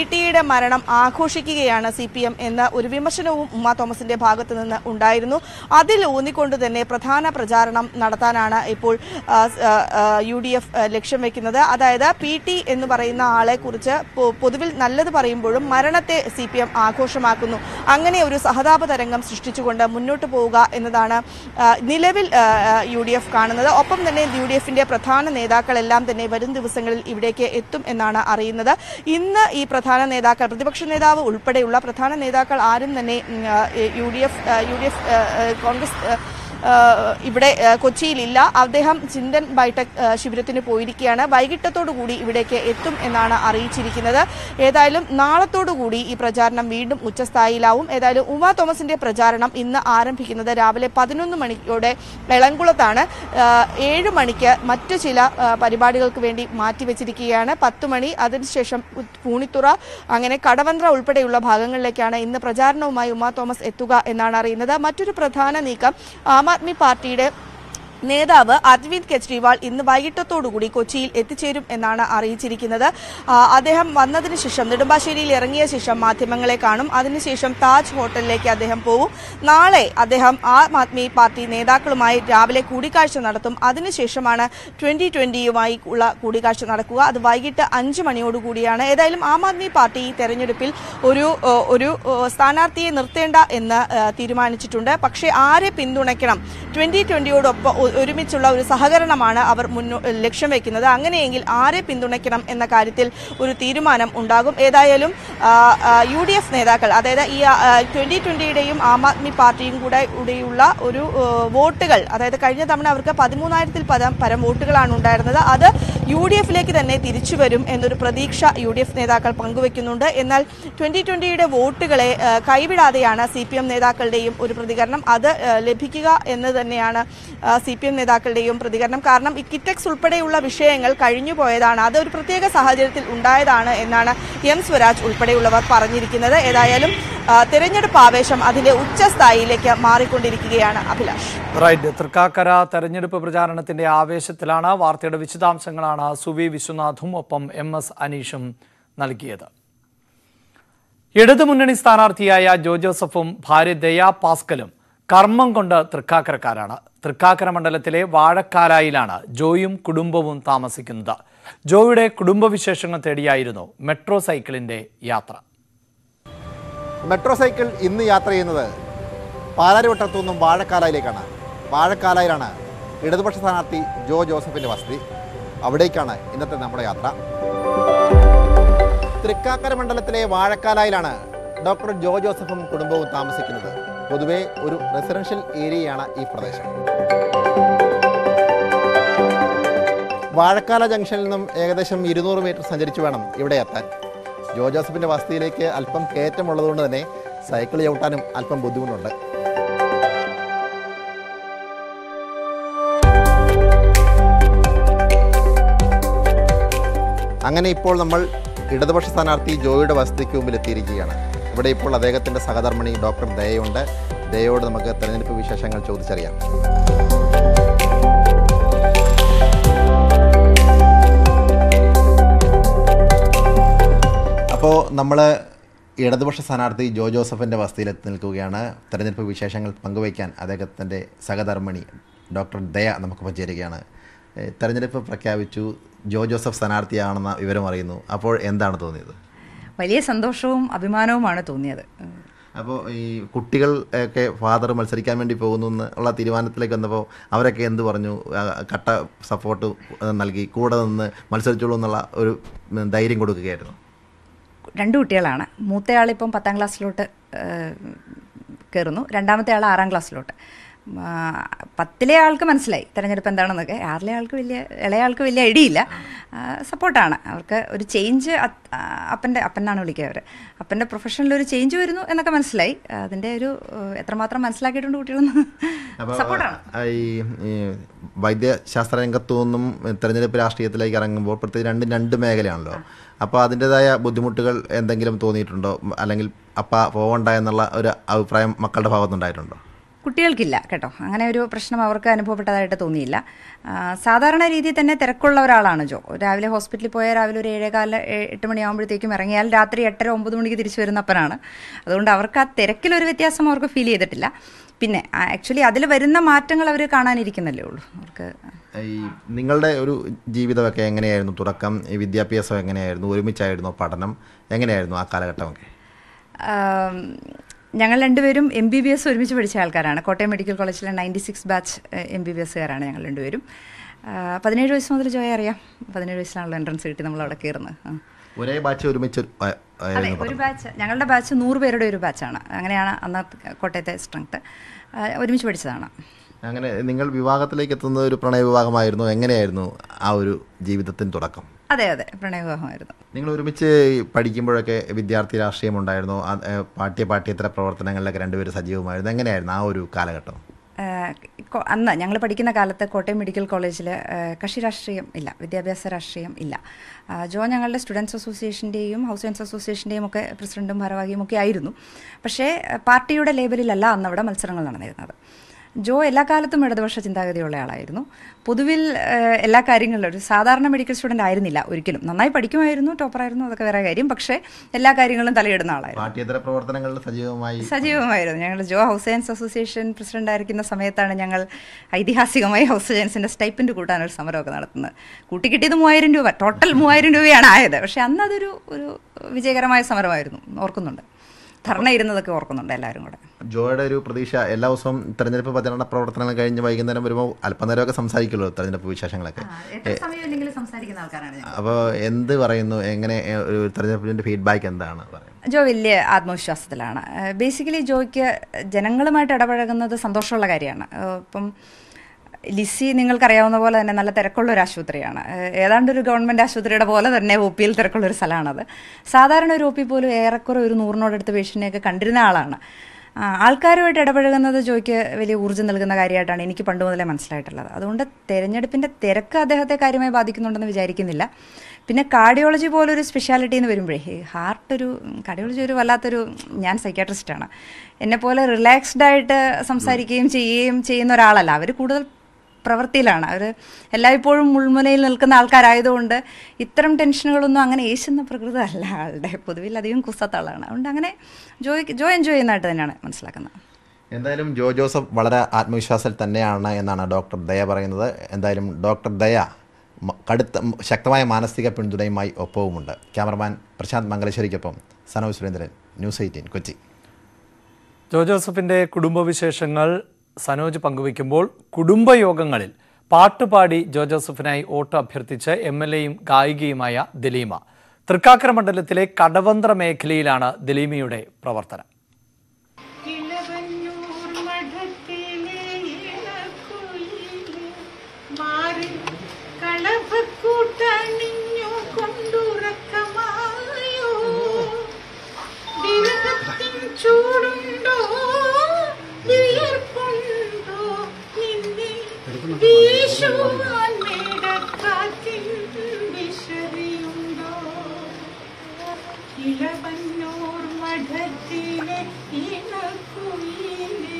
ടിയുടെ മരണം ആഘോഷിക്കുകയാണ് സി പി എം എന്ന ഒരു വിമർശനവും ഉമ്മ തോമസിന്റെ ഭാഗത്തു നിന്ന് ഉണ്ടായിരുന്നു അതിൽ ഊന്നിക്കൊണ്ട് തന്നെ പ്രധാന പ്രചാരണം നടത്താനാണ് ഇപ്പോൾ ആ, ആ, ആ, യു ഡി എഫ് ആ, ലക്ഷ്യം വെക്കുന്നത് അതായത് പി ടി എന്ന് പറയുന്ന ആളെ കുറിച്ച് പൊ- പൊതുവിൽ നല്ലത് പറയുമ്പോഴും മരണത്തെ സി പി എം ആഘോഷമാക്കുന്നു അങ്ങനെ ഒരു സഹതാപ തരംഗം സൃഷ്ടിച്ചുകൊണ്ട് മുന്നോട്ട് പോവുക എന്നതാണ് ആ, നിലവിൽ ആ, ആ, യു ഡി എഫ് കാണുന്നത് ഒപ്പം തന്നെ യു ഡി എഫിന്റെ പ്രധാന നേതാക്കളെല്ലാം തന്നെ വരും ദിവസങ്ങളിൽ ഇവിടേക്ക് എത്തും എന്നാണ് അറിയുന്നത് ഇന്ന് ഈ പ്രധാന നേതാക്കൾ പ്രതിപക്ഷ നേതാവ് ഉൾപ്പെടെയുള്ള പ്രധാന നേതാക്കൾ ആരും തന്നെ ഉം, ആ, യു ഡി എഫ് ആ, യു ഡി എഫ് ആ, ആ, കോൺഗ്രസ് ആ, ആ, ഇവിടെ ആ, കൊച്ചിയിലില്ല അദ്ദേഹം ചിന്തൻ ബൈടെക് ആ, ശിബിരത്തിന് പോയിരിക്കുകയാണ് വൈകിട്ടത്തോടു കൂടി ഇവിടേക്ക് എത്തും എന്നാണ് അറിയിച്ചിരിക്കുന്നത് ഏതായാലും നാളത്തോടു കൂടി ഈ പ്രചാരണം വീണ്ടും ഉച്ചസ്ഥായിലാവും ഏതായാലും ഉമാ തോമസിന്റെ പ്രചാരണം ഇന്ന് ആരംഭിക്കുന്നത് രാവിലെ പതിനൊന്ന് മണിയോടെ എളംകുളത്താണ് ആ, ഏഴ് മണിക്ക് മറ്റു ചില ആ, പരിപാടികൾക്ക് വേണ്ടി മാറ്റിവെച്ചിരിക്കുകയാണ് പത്ത് മണി അതിനുശേഷം ഉ- പൂണിത്തുറ അങ്ങനെ കടവന്ത്ര ഉൾപ്പെടെയുള്ള ഭാഗങ്ങളിലേക്കാണ് ഇന്ന് പ്രചാരണവുമായി ഉമാ തോമസ് എത്തുക എന്നാണ് അറിയുന്നത് മറ്റൊരു പ്രധാന നീക്കം ആം ആദ്മി പാർട്ടിയുടെ നേതാവ് അരവിന്ദ് കെജ്രിവാൾ ഇന്ന് വൈകിട്ടത്തോടുകൂടി കൊച്ചിയിൽ എത്തിച്ചേരും എന്നാണ് അറിയിച്ചിരിക്കുന്നത് ആ, അദ്ദേഹം വന്നതിന് ശേഷം നെടുമ്പാശ്ശേരിയിൽ ഇറങ്ങിയ ശേഷം മാധ്യമങ്ങളെ കാണും അതിനുശേഷം താജ് ഹോട്ടലിലേക്ക് അദ്ദേഹം പോകും നാളെ അദ്ദേഹം ആം ആദ്മി പാർട്ടി നേതാക്കളുമായി രാവിലെ കൂടിക്കാഴ്ച നടത്തും അതിനുശേഷമാണ് ട്വന്റി ട്വന്റിയുമായി ഉള്ള കൂടിക്കാഴ്ച നടക്കുക അത് വൈകിട്ട് അഞ്ച് മണിയോടുകൂടിയാണ് ഏതായാലും ആം ആദ്മി പാർട്ടി ഈ തെരഞ്ഞെടുപ്പിൽ ഒരു ഏ, ഒരു ഏ, സ്ഥാനാർത്ഥിയെ നിർത്തേണ്ട എന്ന് ഏ, തീരുമാനിച്ചിട്ടുണ്ട് പക്ഷേ ആരെ പിന്തുണയ്ക്കണം ട്വന്റി ട്വന്റിയോടൊപ്പം ഒ- ഒരുമിച്ചുള്ള ഒരു സഹകരണമാണ് അവർ മുന്നോ ലക്ഷ്യം വെക്കുന്നത് അങ്ങനെയെങ്കിൽ ആരെ പിന്തുണയ്ക്കണം എന്ന കാര്യത്തിൽ ഒരു തീരുമാനം ഉണ്ടാകും ഏതായാലും യു ഡി എഫ് നേതാക്കൾ അതായത് ഈ ട്വന്റി ട്വന്റിയുടെയും ആം ആദ്മി പാർട്ടിയും കൂടെ കൂടെയുള്ള ഒരു ഏ, വോട്ടുകൾ അതായത് കഴിഞ്ഞ തവണ അവർക്ക് പതിമൂന്നായിരത്തിൽ പരം പരം വോട്ടുകളാണ് ഉണ്ടായിരുന്നത് അത് യു ഡി എഫിലേക്ക് തന്നെ തിരിച്ചു വരും എന്നൊരു പ്രതീക്ഷ യു ഡി എഫ് നേതാക്കൾ പങ്കുവെക്കുന്നുണ്ട് എന്നാൽ ട്വന്റി ട്വന്റിയുടെ വോട്ടുകളെ ഏ, കൈവിടാതെയാണ് സി പി എം നേതാക്കളുടെയും ഒരു പ്രതികരണം അത് ഏ, ലഭിക്കുക എന്ന് തന്നെയാണ് സി പി എം നേതാക്കളുടെയും പ്രതികരണം കാരണം ഈ കിറ്റക്സ് ഉൾപ്പെടെയുള്ള വിഷയങ്ങൾ കഴിഞ്ഞു പോയതാണ് അത് ഒരു പ്രത്യേക സാഹചര്യത്തിൽ ഉണ്ടായതാണ് എന്നാണ് എം സ്വരാജ് ഉൾപ്പെടെയുള്ളവർ പറഞ്ഞിരിക്കുന്നത് ഏതായാലും ആ, തെരഞ്ഞെടുപ്പ് ആവേശം അതിന്റെ ഉച്ചസ്ഥായിയിലേക്ക് മാറിക്കൊണ്ടിരിക്കുകയാണ് അഭിലാഷ് റൈറ്റ് തൃക്കാക്കര തെരഞ്ഞെടുപ്പ് പ്രചാരണത്തിന്റെ ആവേശത്തിലാണ് വാർത്തയുടെ വിശദാംശങ്ങളാണ് സുവി വിശ്വനാഥും ഒപ്പം എം എസ് അനീഷും നൽകിയത് ഇടതുമുന്നണി സ്ഥാനാർത്ഥിയായ ജോ ജോസഫും ഭാര്യ ദയാ പാസ്കലും കർമ്മം കൊണ്ട് തൃക്കാക്കരക്കാരാണ് തൃക്കാക്കര മണ്ഡലത്തിലെ വാഴക്കാലായിലാണ് ജോയും കുടുംബവും താമസിക്കുന്നത് ജോയുടെ കുടുംബവിശേഷങ്ങൾ തേടിയായിരുന്നു മെട്രോ സൈക്കിളിന്റെ യാത്ര മെട്രോ സൈക്കിൾ ഇന്ന് യാത്ര ചെയ്യുന്നത് പാലാരിവട്ടത്തു നിന്നും വാഴക്കാലായിലേക്കാണ് വാഴക്കാലായിലാണ് ഇടതുപക്ഷ സ്ഥാനാർത്ഥി ജോ ജോസഫിന്റെ വസതി അവിടേക്കാണ് ഇന്നത്തെ നമ്മുടെ യാത്ര തൃക്കാക്കര മണ്ഡലത്തിലെ വാഴക്കാലായിലാണ് ഡോക്ടർ ജോ ജോസഫും കുടുംബവും താമസിക്കുന്നത് പൊതുവെ ഒരു റെസിഡൻഷ്യൽ ഏരിയയാണ് ഈ പ്രദേശം വാഴക്കാല ജംഗ്ഷനിൽ നിന്നും ഏകദേശം ഇരുന്നൂറ് മീറ്റർ സഞ്ചരിച്ചു വേണം ഇവിടെ എത്താൻ ജോ ജോസഫിന്റെ വസതിയിലേക്ക് അല്പം കയറ്റമുള്ളതുകൊണ്ട് തന്നെ സൈക്കിൾ ചവിട്ടാനും അല്പം ബുദ്ധിമുട്ടുണ്ട് അങ്ങനെ ഇപ്പോൾ നമ്മൾ ഇടതുപക്ഷ സ്ഥാനാർത്ഥി ജോയുടെ വസതിക്ക് മുമ്പിൽ എത്തിയിരിക്കുകയാണ് ഇവിടെ ഇപ്പോൾ അദ്ദേഹത്തിൻ്റെ സഹധർമ്മിണി ഡോക്ടർ ദയയുണ്ട് ദയയോട് നമുക്ക് തെരഞ്ഞെടുപ്പ് വിശേഷങ്ങൾ ചോദിച്ചറിയാം അപ്പോൾ നമ്മൾ ഇടതുപക്ഷ സ്ഥാനാർത്ഥി ജോ ജോസഫിൻ്റെ വസതിയിലെത്തി നിൽക്കുകയാണ് തെരഞ്ഞെടുപ്പ് വിശേഷങ്ങൾ പങ്കുവയ്ക്കാൻ അദ്ദേഹത്തിൻ്റെ സഹധർമ്മിണി ഡോക്ടർ ദയ നമുക്കൊപ്പം ചേരുകയാണ് ഏ, തെരഞ്ഞെടുപ്പ് പ്രഖ്യാപിച്ചു ജോ ജോസഫ് സ്ഥാനാർത്ഥിയാണെന്ന വിവരം അറിയുന്നു അപ്പോൾ എന്താണ് തോന്നിയത് വലിയ സന്തോഷവും അഭിമാനവുമാണ് തോന്നിയത് അപ്പോൾ ഈ കുട്ടികൾ ഒക്കെ ഫാദർ മത്സരിക്കാൻ വേണ്ടി പോകുന്നു എന്നുള്ള തീരുമാനത്തിലേക്ക് വന്നപ്പോൾ അവരൊക്കെ എന്ത് പറഞ്ഞു ആ, കട്ട സപ്പോർട്ട് നൽകി കൂടെ നിന്ന് മത്സരിച്ചോളൂ എന്നുള്ള ഒരു ഉം, ധൈര്യം കൊടുക്കുകയായിരുന്നു രണ്ട് കുട്ടികളാണ് മൂത്തയാളിപ്പം പത്താം ക്ലാസ്സിലോട്ട് കയറുന്നു രണ്ടാമത്തെ ആൾ ആറാം ക്ലാസ്സിലോട്ട് ആ, പത്തിലെ ആൾക്ക് മനസ്സിലായി തിരഞ്ഞെടുപ്പ് എന്താണെന്നൊക്കെ ആറിലെ ആൾക്ക് വലിയ ഇളയ ആൾക്ക് വലിയ ഐഡിയ ഇല്ല സപ്പോർട്ടാണ് അവർക്ക് ഒരു ചേഞ്ച് അപ്പൻ്റെ അപ്പനാണ് വിളിക്കുക അവർ അപ്പൻ്റെ പ്രൊഫഷനിൽ ഒരു ചേഞ്ച് വരുന്നു എന്നൊക്കെ മനസ്സിലായി അതിൻ്റെ ഒരു ഏഹ്, എത്രമാത്രം മനസ്സിലാക്കിയിട്ടുണ്ട് കുട്ടികളൊന്നും അപ്പോൾ സപ്പോർട്ടാണ് ഈ ഈ വൈദ്യശാസ്ത്ര രംഗത്തു നിന്നും തെരഞ്ഞെടുപ്പ് രാഷ്ട്രീയത്തിലേക്ക് ഇറങ്ങുമ്പോൾ പ്രത്യേകിച്ച് രണ്ടും രണ്ട് മേഖലയാണല്ലോ അപ്പോൾ അതിൻ്റെതായ ബുദ്ധിമുട്ടുകൾ എന്തെങ്കിലും തോന്നിയിട്ടുണ്ടോ അല്ലെങ്കിൽ അപ്പ പോകണ്ട എന്നുള്ള ഒരു അഭിപ്രായം മക്കളുടെ ഭാഗത്തുനിന്നുണ്ടായിട്ടുണ്ടോ കുട്ടികൾക്കില്ല കേട്ടോ അങ്ങനെ ഒരു പ്രശ്നം അവർക്ക് അനുഭവപ്പെട്ടതായിട്ട് തോന്നിയില്ല ആ, സാധാരണ രീതിയിൽ തന്നെ തിരക്കുള്ള ഒരാളാണ് ജോ രാവിലെ ഹോസ്പിറ്റലിൽ പോയാൽ രാവിലെ ഒരു ഏഴേകാല ഏ- എട്ട് മണിയാകുമ്പോഴത്തേക്കും ഇറങ്ങിയാൽ രാത്രി എട്ടര ഒമ്പത് മണിക്ക് തിരിച്ചു വരുന്ന അപ്പനാണ് അതുകൊണ്ട് അവർക്ക് ആ തിരക്കിലൊരു വ്യത്യാസം അവർക്ക് ഫീൽ ചെയ്തിട്ടില്ല പിന്നെ ആക്ച്വലി അതിൽ വരുന്ന മാറ്റങ്ങൾ അവർ കാണാനിരിക്കുന്നല്ലേ ഉള്ളൂ അവർക്ക് ഈ നിങ്ങളുടെ ഒരു ജീവിതമൊക്കെ എങ്ങനെയായിരുന്നു തുടക്കം ഈ വിദ്യാഭ്യാസം എങ്ങനെയായിരുന്നു ഒരുമിച്ചായിരുന്നു പഠനം എങ്ങനെയായിരുന്നു ആ കാലഘട്ടമൊക്കെ ആം, ഞങ്ങൾ രണ്ടുപേരും എം ബി ബി എസ് ഒരുമിച്ച് പഠിച്ച ആൾക്കാരാണ് കോട്ടയം മെഡിക്കൽ കോളേജിലെ ninety six batch M B B എസ്സുകാരാണ് ഞങ്ങൾ രണ്ടുപേരും ആ, പതിനേഴ് വയസ്സ് മുതൽ ജോയ അറിയാം പതിനേഴ് വയസ്സിലാണല്ലോ എൻട്രൻസ് കിട്ടി നമ്മൾ അവിടെ കയറുന്നത് ആ. ഒരേ ബാച്ച് ഒരുമിച്ച് ആ- അതെ ആയിരുന്നു ഒരു പഠനം ബാച്ച് ഞങ്ങളുടെ ബാച്ച് നൂറ് പേരുടെ ഒരു ബാച്ചാണ് അങ്ങനെയാണ് അന്ന് കോട്ടയത്തെ സ്ട്രെങ്ത് ഒരുമിച്ച് പഠിച്ചതാണ് അങ്ങനെ നിങ്ങൾ വിവാഹത്തിലേക്ക് എത്തുന്ന ഒരു പ്രണയ വിവാഹമായിരുന്നു എങ്ങനെയായിരുന്നു ആ ഒരു ജീവിതത്തിന് തുടക്കം അതെ അതെ പ്രണയവിവാഹമായിരുന്നു നിങ്ങൾ ഒരുമിച്ച് പഠിക്കുമ്പോഴൊക്കെ വിദ്യാർത്ഥി രാഷ്ട്രീയം ഉണ്ടായിരുന്നു അത്, ഏ, പാഠ്യ പാഠ്യേതര പ്രവർത്തനങ്ങളിലൊക്കെ രണ്ടുപേരും സജീവമായിരുന്നു എങ്ങനെയായിരുന്നു ആ ഒരു കാലഘട്ടം ഏഹ് കൊ- അന്ന് ഞങ്ങൾ പഠിക്കുന്ന കാലത്ത് കോട്ടയം മെഡിക്കൽ കോളേജിൽ കക്ഷി രാഷ്ട്രീയം ഇല്ല വിദ്യാഭ്യാസ രാഷ്ട്രീയം ഇല്ല ആ, ജോ ഞങ്ങളുടെ സ്റ്റുഡൻസ് അസോസിയേഷൻ്റെയും ഹൗസ് സയൻസ് അസോസിയേഷൻ്റെയും ഒക്കെ പ്രസിഡന്റും ഭാരവാഹിയും ഒക്കെ ആയിരുന്നു പക്ഷേ ഏഹ് പാർട്ടിയുടെ ലേബലിലല്ല അന്ന് അവിടെ മത്സരങ്ങൾ നടന്നിരുന്നത് ജോ എല്ലാ കാലത്തും ഇടതുപക്ഷ ചിന്താഗതിയുള്ള ആളായിരുന്നു പൊതുവിൽ ഏഹ് എല്ലാ കാര്യങ്ങളിലും ഒരു സാധാരണ മെഡിക്കൽ സ്റ്റുഡൻ്റ് ആയിരുന്നില്ല ഒരിക്കലും നന്നായി പഠിക്കുമായിരുന്നു ടോപ്പറായിരുന്നു അതൊക്കെ വേറെ കാര്യം പക്ഷേ എല്ലാ കാര്യങ്ങളും തലയിടുന്ന ആളായിരുന്നു പാഠ്യേതര പ്രവർത്തനങ്ങളിൽ സജീവമായി സജീവമായിരുന്നു ഞങ്ങൾ Jo house science association president ആയിരിക്കുന്ന സമയത്താണ് ഞങ്ങൾ ഐതിഹാസികമായി ഹൗസ് സയൻസിന്റെ സ്റ്റൈപ്പൻഡ് കൂട്ടാനൊരു സമരമൊക്കെ നടത്തുന്നത് കൂട്ടിക്കിട്ടിയത് മൂവായിരം രൂപ ടോട്ടൽ മൂവായിരം രൂപയാണ് ആയത് പക്ഷെ അന്ന് അതൊരു ഒരു വിജയകരമായ സമരമായിരുന്നു ഓർക്കുന്നുണ്ട് ധർണ ഇരുന്നതൊക്കെ ഓർക്കുന്നുണ്ട് എല്ലാവരും കൂടെ ജോയുടെ ഒരു പ്രതീക്ഷ എല്ലാ ദിവസവും തെരഞ്ഞെടുപ്പ് പ്രചരണ പ്രവർത്തനങ്ങൾ കഴിഞ്ഞ് വൈകുന്നേരം വരുമ്പോൾ അല്പനേരമൊക്കെ സംസാരിക്കുമല്ലോ തെരഞ്ഞെടുപ്പ് വിശേഷങ്ങളൊക്കെ സമയമില്ലെങ്കിലും സംസാരിക്കുന്ന ആൾക്കാരാണ് അപ്പോൾ എന്ത് പറയുന്നു എങ്ങനെ ഏ, ഒരു തെരഞ്ഞെടുപ്പിൻ്റെ ഫീഡ്ബാക്ക് എന്താണ് പറയുന്നത് ജോ വലിയ ആത്മവിശ്വാസത്തിലാണ് ബേസിക്കലി ജോയ്ക്ക് ജനങ്ങളുമായിട്ട് ഇടപഴകുന്നത് സന്തോഷമുള്ള കാര്യമാണ് ഏഹ് ഇപ്പം ലിസി നിങ്ങൾക്കറിയാവുന്ന പോലെ തന്നെ നല്ല തിരക്കുള്ള ഒരു ആശുപത്രിയാണ് ഏഹ് ഏതാണ്ട് ഒരു ഗവൺമെൻറ് ആശുപത്രിയുടെ പോലെ തന്നെ ഒ പിയിൽ തിരക്കുള്ള ഒരു സ്ഥലമാണത് സാധാരണ ഒരു ഒ പി പോലും ഏറെക്കുറെ ഒരു നൂറിനോടടുത്ത് പേഷ്യൻ്റെയൊക്കെ കണ്ടിരുന്ന ആളാണ് ആ, ആൾക്കാരുമായിട്ട് ഇടപഴകുന്നത് ജോയ്ക്ക് വലിയ ഊർജ്ജം നൽകുന്ന കാര്യമായിട്ടാണ് എനിക്ക് പണ്ട് മുതലേ മനസ്സിലായിട്ടുള്ളത് അതുകൊണ്ട് തെരഞ്ഞെടുപ്പിൻ്റെ തിരക്ക് അദ്ദേഹത്തെ കാര്യമായി ബാധിക്കുന്നുണ്ടെന്ന് വിചാരിക്കുന്നില്ല പിന്നെ കാർഡിയോളജി പോലൊരു സ്പെഷ്യാലിറ്റി എന്ന് വരുമ്പോഴേ ഈ ഹാർട്ട് ഒരു കാർഡിയോളജി ഒരു വല്ലാത്തൊരു ഞാൻ സൈക്കാട്രിസ്റ്റാണ് എന്നെപ്പോലെ റിലാക്സ്ഡ് ആയിട്ട് സംസാരിക്കുകയും ചെയ്യുകയും ചെയ്യുന്ന ഒരാളല്ല അവർ കൂടുതൽ പ്രവൃത്തിയിലാണ് അവർ എല്ലായ്പ്പോഴും മുൾമുനയിൽ നിൽക്കുന്ന ആൾക്കാരായതുകൊണ്ട് ഇത്തരം ടെൻഷനുകളൊന്നും അങ്ങനെ ഏശുന്ന പ്രകൃതമല്ല ആളുടെ പൊതുവിൽ അധികം കുസത്ത ആളാണ് അതുകൊണ്ട് അങ്ങനെ ജോയ് ജോ എൻജോയ് ചെയ്യുന്നതായിട്ട് തന്നെയാണ് മനസ്സിലാക്കുന്നത് എന്തായാലും ജോ ജോസഫ് വളരെ ആത്മവിശ്വാസത്തിൽ തന്നെയാണ് എന്നാണ് ഡോക്ടർ ദയ പറയുന്നത് എന്തായാലും ഡോക്ടർ ദയ മ- കടുത്ത മ- ശക്തമായ മാനസിക പിന്തുണയുമായി ഒപ്പവുമുണ്ട് ക്യാമറമാൻ പ്രശാന്ത് മംഗലശ്ശേരിക്കൊപ്പം സനോജ് സുരേന്ദ്രൻ ന്യൂസ് എയ്റ്റീൻ കൊച്ചി ജോ ജോസഫിന്റെ കുടുംബവിശേഷങ്ങൾ സനോജ് പങ്കുവയ്ക്കുമ്പോൾ കുടുംബയോഗങ്ങളിൽ പാട്ടുപാടി ജോ ജോസഫിനായി വോട്ട് അഭ്യർത്ഥിച്ച് എം എൽ എയും ഗായികയുമായ ദലീമ തൃക്കാക്കര മണ്ഡലത്തിലെ കടവന്ത്ര മേഖലയിലാണ് ദലീമയുടെ പ്രവർത്തനം ഇളവന്നൂർ മഠത്തിലെ ഇളക്കുയിലെ മാറി കളഭക്കൂട്ടണിഞ്ഞു കൊണ്ടുറക്കമായോ വിരഹത്തിൻ ചൂടുണ്ടോ വിയർപ്പുണ്ടോ നിന്നെ വീശുവാൻ മേടക്കാറ്റിൻ വിശറിയുണ്ടോ ഇളവന്നൂർ മഠത്തിലെ ഇണക്കുയിലേ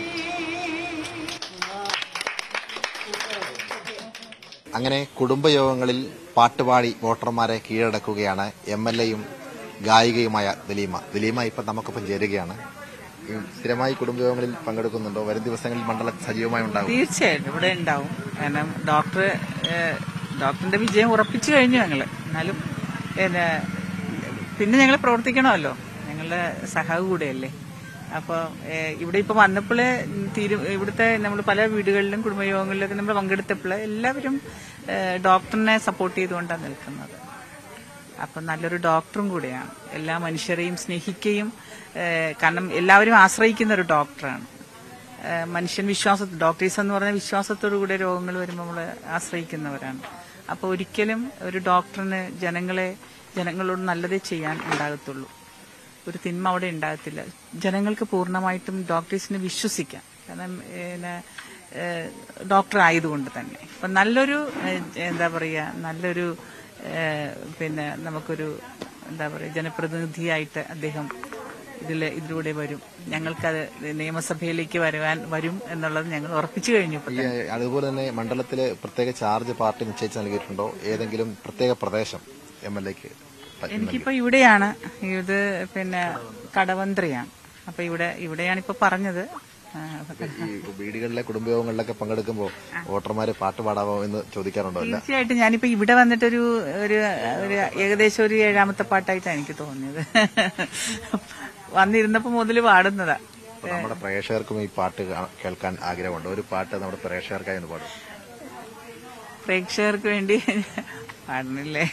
അങ്ങനെ കുടുംബയോഗങ്ങളിൽ പാട്ടുപാടി വോട്ടർമാരെ കീഴടക്കുകയാണ് എം എൽ എയും ഗായികയുമായ ദലീമ ദലീമ ഇപ്പം നമുക്കൊപ്പം ചേരുകയാണ് ഈ സ്ഥിരമായി കുടുംബയോഗങ്ങളിൽ പങ്കെടുക്കുന്നുണ്ടോ വരും ദിവസങ്ങളിൽ മണ്ഡലത്തിൽ സജീവമായി ഉണ്ടാകും തീർച്ചയായിട്ടും ഇവിടെ ഉണ്ടാവും കാരണം ഡോക്ടർ ഏഹ്, ഡോക്ടറിന്റെ വിജയം ഉറപ്പിച്ചു കഴിഞ്ഞു ഞങ്ങള് എന്നാലും പിന്നെ പിന്നെ ഞങ്ങൾ പ്രവർത്തിക്കണമല്ലോ ഞങ്ങളുടെ സഹാവ് കൂടെയല്ലേ അപ്പോൾ ഇവിടെ ഇപ്പോൾ വന്നപ്പോൾ തീരു ഇവിടുത്തെ നമ്മൾ പല വീടുകളിലും കുടുംബയോഗങ്ങളിലൊക്കെ നമ്മൾ പങ്കെടുത്തപ്പോൾ എല്ലാവരും ഏഹ്, ഡോക്ടറിനെ സപ്പോർട്ട് ചെയ്തുകൊണ്ടാണ് നിൽക്കുന്നത് അപ്പം നല്ലൊരു ഡോക്ടറും കൂടെയാണ് എല്ലാ മനുഷ്യരെയും സ്നേഹിക്കുകയും ഏഹ്, കാരണം എല്ലാവരും ആശ്രയിക്കുന്ന ഒരു ഡോക്ടറാണ് ഏഹ്, മനുഷ്യൻ വിശ്വാസ ഡോക്ടേഴ്സ് എന്ന് പറഞ്ഞ വിശ്വാസത്തോടു കൂടെ രോഗങ്ങൾ വരുമ്പോൾ നമ്മൾ ആശ്രയിക്കുന്നവരാണ് അപ്പോൾ ഒരിക്കലും ഒരു ഡോക്ടറിന് ജനങ്ങളെ ജനങ്ങളോട് നല്ലതേ ചെയ്യാൻ ഉണ്ടാകത്തുള്ളൂ ഒരു തിന്മ അവിടെ ഉണ്ടാകത്തില്ല ജനങ്ങൾക്ക് പൂർണ്ണമായിട്ടും ഡോക്ടേഴ്സിനെ വിശ്വസിക്കാം കാരണം പിന്നെ ഏഹ്, ഡോക്ടർ ആയതുകൊണ്ട് തന്നെ അപ്പം നല്ലൊരു ഏഹ്, എന്താ പറയുക നല്ലൊരു ഏഹ്, പിന്നെ നമുക്കൊരു എന്താ പറയുക ജനപ്രതിനിധിയായിട്ട് അദ്ദേഹം ഇതിൽ ഇതിലൂടെ വരും ഞങ്ങൾക്കത് നിയമസഭയിലേക്ക് വരുവാൻ വരും എന്നുള്ളത് ഞങ്ങൾ ഉറപ്പിച്ചു കഴിഞ്ഞു ഇപ്പൊ ഈ അതുപോലെ തന്നെ മണ്ഡലത്തില് പ്രത്യേക ചാർജ് പാർട്ടി നിശ്ചയിച്ച് നൽകിയിട്ടുണ്ടോ ഏതെങ്കിലും പ്രത്യേക പ്രദേശം എം എൽ എക്ക് എനിക്കിപ്പോ ഇവിടെയാണ് ഇത് പിന്നെ കടവന്ത്രയാണ് അപ്പൊ ഇവിടെ ഇവിടെയാണ് ഇപ്പൊ പറഞ്ഞത് ആ, ഈ വീടുകളിലെ കുടുംബയോഗങ്ങളിലൊക്കെ പങ്കെടുക്കുമ്പോൾ വോട്ടർമാര് പാട്ട് പാടാമോ എന്ന് ചോദിക്കാറുണ്ടോ അല്ല തീർച്ചയായിട്ടും ഞാനിപ്പോ ഇവിടെ വന്നിട്ടൊരു ഒരു ഒരു ഏകദേശം ഒരു ഏഴാമത്തെ പാട്ടായിട്ടാണ് എനിക്ക് തോന്നിയത് വന്നിരുന്നപ്പോ മുതൽ പാടുന്നതാ അപ്പൊ നമ്മുടെ പ്രേക്ഷകർക്കും ഈ പാട്ട് കാ- കേൾക്കാൻ ആഗ്രഹമുണ്ട് ഒരു പാട്ട് നമ്മുടെ പ്രേക്ഷകർക്കായി ഒന്ന് പാടും പ്രേക്ഷകർക്ക് വേണ്ടി പാടണില്ലേ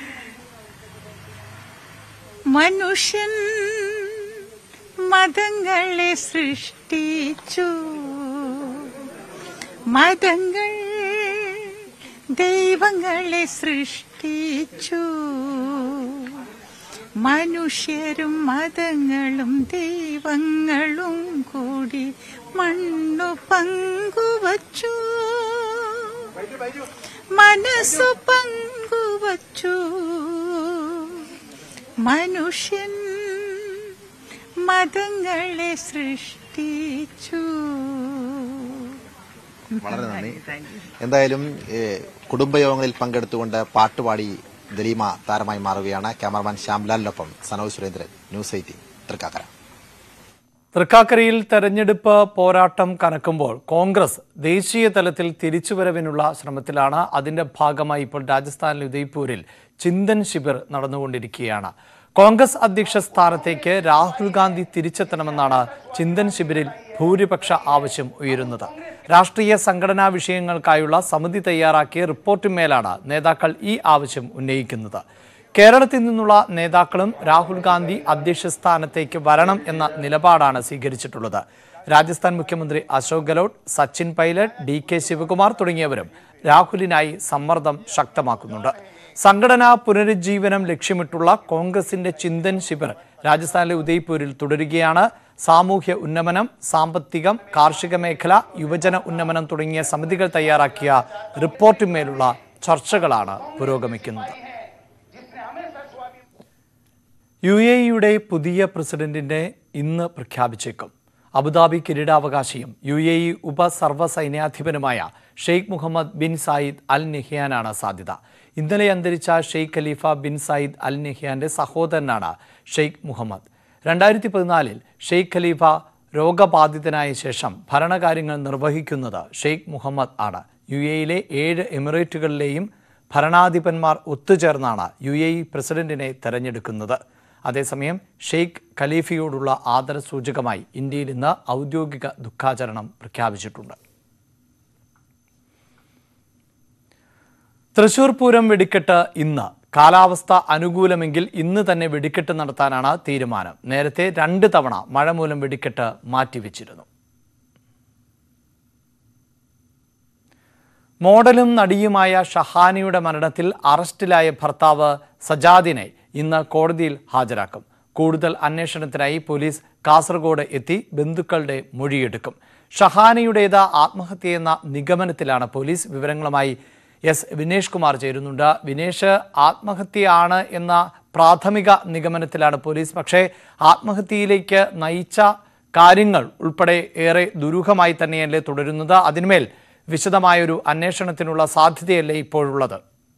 മനുഷ്യൻ മതങ്ങളെ സൃഷ്ടിച്ചു മതങ്ങൾ ദൈവങ്ങളെ സൃഷ്ടിച്ചു മനുഷ്യരും മതങ്ങളും ദൈവങ്ങളും കൂടി മണ്ണു പങ്കുവച്ചു മനസ്സു പങ്കുവച്ചു മനുഷ്യൻ മതങ്ങളെ സൃഷ്ടിച്ചു വളരെ നന്ദി എന്തായാലും ഏഹ്, കുടുംബയോഗങ്ങളിൽ പങ്കെടുത്തുകൊണ്ട് പാട്ടുപാടി ദലീമ താരമായി മാറുകയാണ് ക്യാമറമാൻ ശ്യാംലാലിനൊപ്പം സനോജ് സുരേന്ദ്രൻ ന്യൂസ് എയ്റ്റീൻ തൃക്കാക്കര തൃക്കാക്കരയിൽ തെരഞ്ഞെടുപ്പ് പോരാട്ടം കനക്കുമ്പോൾ കോൺഗ്രസ് ദേശീയ തലത്തിൽ തിരിച്ചുവരവിനുള്ള ശ്രമത്തിലാണ് അതിന്റെ ഭാഗമായി ഇപ്പോൾ രാജസ്ഥാനിലെ ഉദയ്പൂരിൽ ചിന്തൻ ശിബിർ നടന്നുകൊണ്ടിരിക്കുകയാണ് കോൺഗ്രസ് അധ്യക്ഷ സ്ഥാനത്തേക്ക് രാഹുൽ ഗാന്ധി തിരിച്ചെത്തണമെന്നാണ് ചിന്തൻ ശിബിരിൽ ഭൂരിപക്ഷ ആവശ്യം ഉയരുന്നത് രാഷ്ട്രീയ സംഘടനാ വിഷയങ്ങൾക്കായുള്ള സമിതി തയ്യാറാക്കിയ റിപ്പോർട്ടിന്മേലാണ് നേതാക്കൾ ഈ ആവശ്യം ഉന്നയിക്കുന്നത് കേരളത്തിൽ നിന്നുള്ള നേതാക്കളും രാഹുൽ ഗാന്ധി അധ്യക്ഷ സ്ഥാനത്തേക്ക് വരണം എന്ന നിലപാടാണ് സ്വീകരിച്ചിട്ടുള്ളത് രാജസ്ഥാൻ മുഖ്യമന്ത്രി അശോക് ഗെഹ്ലോട്ട് സച്ചിൻ പൈലറ്റ് ഡി കെ ശിവകുമാർ തുടങ്ങിയവരും രാഹുലിനായി സമ്മർദ്ദം ശക്തമാക്കുന്നുണ്ട് സംഘടനാ പുനരുജ്ജീവനം ലക്ഷ്യമിട്ടുള്ള കോൺഗ്രസിന്റെ ചിന്തൻ ശിബിർ രാജസ്ഥാനിലെ ഉദയ്പൂരിൽ തുടരുകയാണ് സാമൂഹ്യ ഉന്നമനം സാമ്പത്തികം കാർഷിക മേഖല യുവജന ഉന്നമനം തുടങ്ങിയ സമിതികൾ തയ്യാറാക്കിയ റിപ്പോർട്ടിന്മേലുള്ള ചർച്ചകളാണ് പുരോഗമിക്കുന്നത് യു എ ഇയുടെ പുതിയ പ്രസിഡന്റിനെ ഇന്ന് പ്രഖ്യാപിച്ചേക്കും അബുദാബി കിരീടാവകാശിയും യു എ ഇ ഉപസർവ്വസൈന്യാധിപനുമായ Sheikh Mohammed bin Zayed Al നെഹ്യാനാണ് സാധ്യത ഇന്നലെ അന്തരിച്ച Sheikh Khalifa bin Zayed Al നെഹ്യാന്റെ സഹോദരനാണ് ഷെയ്ഖ് മുഹമ്മദ് രണ്ടായിരത്തി പതിനാലിൽ ഷെയ്ഖ് ഖലീഫ രോഗബാധിതനായ ശേഷം ഭരണകാര്യങ്ങൾ നിർവഹിക്കുന്നത് ഷെയ്ഖ് മുഹമ്മദ് ആണ് യു എയിലെ ഏഴ് എമിറേറ്റുകളിലെയും ഭരണാധിപന്മാർ ഒത്തുചേർന്നാണ് യു എ ഇ പ്രസിഡന്റിനെ തെരഞ്ഞെടുക്കുന്നത് അതേസമയം ഷെയ്ഖ് ഖലീഫയോടുള്ള ആദരസൂചകമായി ഇന്ത്യയിൽ ഇന്ന് ഔദ്യോഗിക ദുഃഖാചരണം പ്രഖ്യാപിച്ചിട്ടുണ്ട് തൃശൂർ പൂരം വെടിക്കെട്ട് ഇന്ന് കാലാവസ്ഥ അനുകൂലമെങ്കിൽ ഇന്ന് തന്നെ വെടിക്കെട്ട് നടത്താനാണ് തീരുമാനം നേരത്തെ രണ്ട് തവണ മഴ മൂലം വെടിക്കെട്ട് മാറ്റിവെച്ചിരുന്നു മോഡലും നടിയുമായ ഷഹാനിയുടെ മരണത്തിൽ അറസ്റ്റിലായ ഭർത്താവ് സജാദിനെ ഇന്ന് കോടതിയിൽ ഹാജരാക്കും കൂടുതൽ അന്വേഷണത്തിനായി പോലീസ് കാസർഗോഡ് എത്തി ബന്ധുക്കളുടെ മൊഴിയെടുക്കും ഷഹാനിയുടേത് ആത്മഹത്യയെന്ന നിഗമനത്തിലാണ് പോലീസ് വിവരങ്ങളുമായി എസ് വിനേഷ് കുമാർ ചേരുന്നുണ്ട് വിനേഷ് ആത്മഹത്യയാണ് എന്ന പ്രാഥമിക നിഗമനത്തിലാണ് പോലീസ് പക്ഷേ ആത്മഹത്യയിലേക്ക് നയിച്ച കാര്യങ്ങൾ ഉൾപ്പെടെ ഏറെ ദുരൂഹമായി തന്നെയല്ലേ തുടരുന്നത് അതിന്മേൽ വിശദമായൊരു അന്വേഷണത്തിനുള്ള സാധ്യതയല്ലേ ഇപ്പോഴുള്ളത്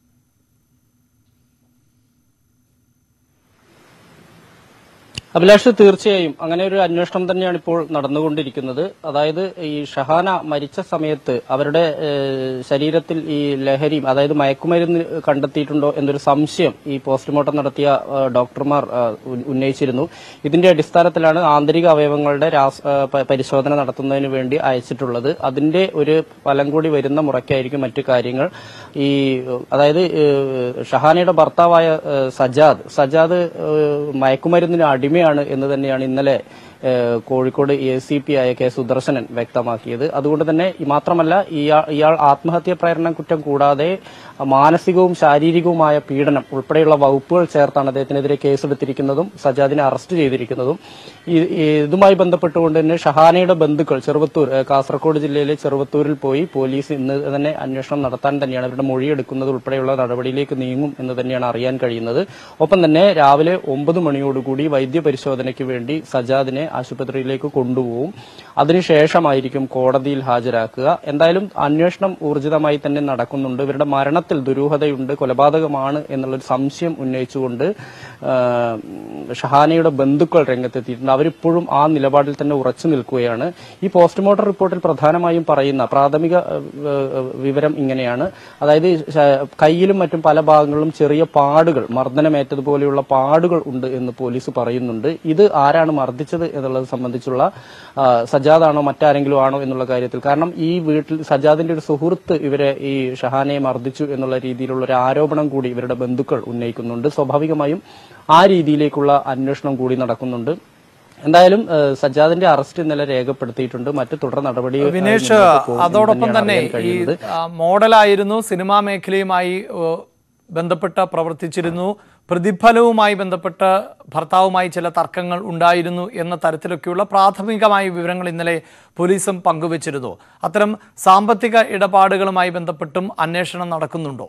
അഭിലാഷ് തീർച്ചയായും അങ്ങനെ ഒരു അന്വേഷണം തന്നെയാണ് ഇപ്പോൾ നടന്നുകൊണ്ടിരിക്കുന്നത് അതായത് ഈ ഷഹാന മരിച്ച സമയത്ത് അവരുടെ ഏഹ്, ശരീരത്തിൽ ഈ ലഹരിയും അതായത് മയക്കുമരുന്ന് കണ്ടെത്തിയിട്ടുണ്ടോ എന്നൊരു സംശയം ഈ പോസ്റ്റ്മോർട്ടം നടത്തിയ ഏഹ്, ഡോക്ടർമാർ ഏഹ്, ഉന്ന- ഉന്നയിച്ചിരുന്നു ഇതിന്റെ അടിസ്ഥാനത്തിലാണ് ആന്തരിക അവയവങ്ങളുടെ രാസ്- ഏഹ്, പ- പരിശോധന നടത്തുന്നതിന് വേണ്ടി അയച്ചിട്ടുള്ളത് അതിന്റെ ഒരു ഫലം കൂടി വരുന്ന മുറയ്ക്കായിരിക്കും മറ്റു കാര്യങ്ങൾ ഈ ഏഹ്, അതായത് ഏഹ്, ഷഹാനയുടെ ഭർത്താവായ ഏഹ്, സജാദ് സജാദ് ഏഹ്, മയക്കുമരുന്നിന് അടിമയാണ് എന്ന് തന്നെയാണ് ഇന്നലെ ഏഹ്, കോഴിക്കോട് എ സി പി ആയ കെ സുദർശനൻ വ്യക്തമാക്കിയത് അതുകൊണ്ട് തന്നെ ഈ മാത്രമല്ല ഇയാൾ ഇയാൾ ആത്മഹത്യ പ്രേരണ കുറ്റം കൂടാതെ മാനസികവും ശാരീരികവുമായ പീഡനം ഉൾപ്പെടെയുള്ള വകുപ്പുകൾ ചേർത്താണ് അദ്ദേഹത്തിനെതിരെ കേസെടുത്തിരിക്കുന്നതും സജാദിനെ അറസ്റ്റ് ചെയ്തിരിക്കുന്നതും ഈ- ഈ ഇതുമായി ബന്ധപ്പെട്ടുകൊണ്ട് തന്നെ ഷഹാനയുടെ ബന്ധുക്കൾ ചെറുവത്തൂർ ഏഹ്, കാസർഗോഡ് ജില്ലയിലെ ചെറുവത്തൂരിൽ പോയി പോലീസ് ഇന്ന് തന്നെ അന്വേഷണം നടത്താൻ തന്നെയാണ് അവരുടെ മൊഴിയെടുക്കുന്നത് ഉൾപ്പെടെയുള്ള നടപടിയിലേക്ക് നീങ്ങും എന്ന് തന്നെയാണ് അറിയാൻ കഴിയുന്നത് ഒപ്പം തന്നെ രാവിലെ ഒമ്പത് മണിയോടുകൂടി വൈദ്യപരിശോധനയ്ക്ക് വേണ്ടി സജാദിനെ ആശുപത്രിയിലേക്ക് കൊണ്ടുപോകും അതിനുശേഷമായിരിക്കും കോടതിയിൽ ഹാജരാക്കുക എന്തായാലും അന്വേഷണം ഊർജിതമായി തന്നെ നടക്കുന്നുണ്ട് ഇവരുടെ മരണത്തിൽ ദുരൂഹതയുണ്ട് കൊലപാതകമാണ് എന്നുള്ളൊരു സംശയം ഉന്നയിച്ചുകൊണ്ട് ആ, ഷഹാനയുടെ ബന്ധുക്കൾ രംഗത്തെത്തിയിട്ടുണ്ട് അവരിപ്പോഴും ആ നിലപാടിൽ തന്നെ ഉറച്ചു നിൽക്കുകയാണ് ഈ പോസ്റ്റ്മോർട്ടം റിപ്പോർട്ടിൽ പ്രധാനമായും പറയുന്ന പ്രാഥമിക ഏഹ്, ഏഹ്, വിവരം ഇങ്ങനെയാണ് അതായത് ശ- കയ്യിലും മറ്റും പല ഭാഗങ്ങളിലും ചെറിയ പാടുകൾ മർദ്ദനമേറ്റതുപോലെയുള്ള പാടുകൾ ഉണ്ട് എന്ന് പോലീസ് പറയുന്നുണ്ട് ഇത് ആരാണ് മർദ്ദിച്ചത് എന്നുള്ളത് സംബന്ധിച്ചുള്ള ആ, സജാദാണോ മറ്റാരെങ്കിലും ആണോ എന്നുള്ള കാര്യത്തിൽ കാരണം ഈ വീട്ടിൽ സജാദിന്റെ ഒരു സുഹൃത്ത് ഇവരെ ഈ ഷഹാനയെ മർദ്ദിച്ചു എന്നുള്ള രീതിയിലുള്ള ഒരു ആരോപണം കൂടി ഇവരുടെ ബന്ധുക്കൾ ഉന്നയിക്കുന്നുണ്ട് സ്വാഭാവികമായും ആ രീതിയിലേക്കുള്ള അന്വേഷണം കൂടി നടക്കുന്നുണ്ട് എന്തായാലും ഏഹ്, സജാദിന്റെ അറസ്റ്റ് ഇന്നലെ രേഖപ്പെടുത്തിയിട്ടുണ്ട് മറ്റ് തുടർ നടപടി ഏഹ്, വിനേഷ് മുന്നോട്ട് പോകും എന്ന് അതോടൊപ്പം തന്നെയാണ് തന്നെ അറിയാൻ ഈ കഴിയുന്നത് ആ, മോഡലായിരുന്നു സിനിമാ മേഖലയുമായി ഓ, ബന്ധപ്പെട്ട് പ്രവർത്തിച്ചിരുന്നു പ്രതിഫലവുമായി ബന്ധപ്പെട്ട് ഭർത്താവുമായി ചില തർക്കങ്ങൾ ഉണ്ടായിരുന്നു എന്ന തരത്തിലൊക്കെയുള്ള പ്രാഥമികമായ വിവരങ്ങൾ ഇന്നലെ പോലീസും പങ്കുവച്ചിരുന്നു അത്തരം സാമ്പത്തിക ഇടപാടുകളുമായി ബന്ധപ്പെട്ടും അന്വേഷണം നടക്കുന്നുണ്ടോ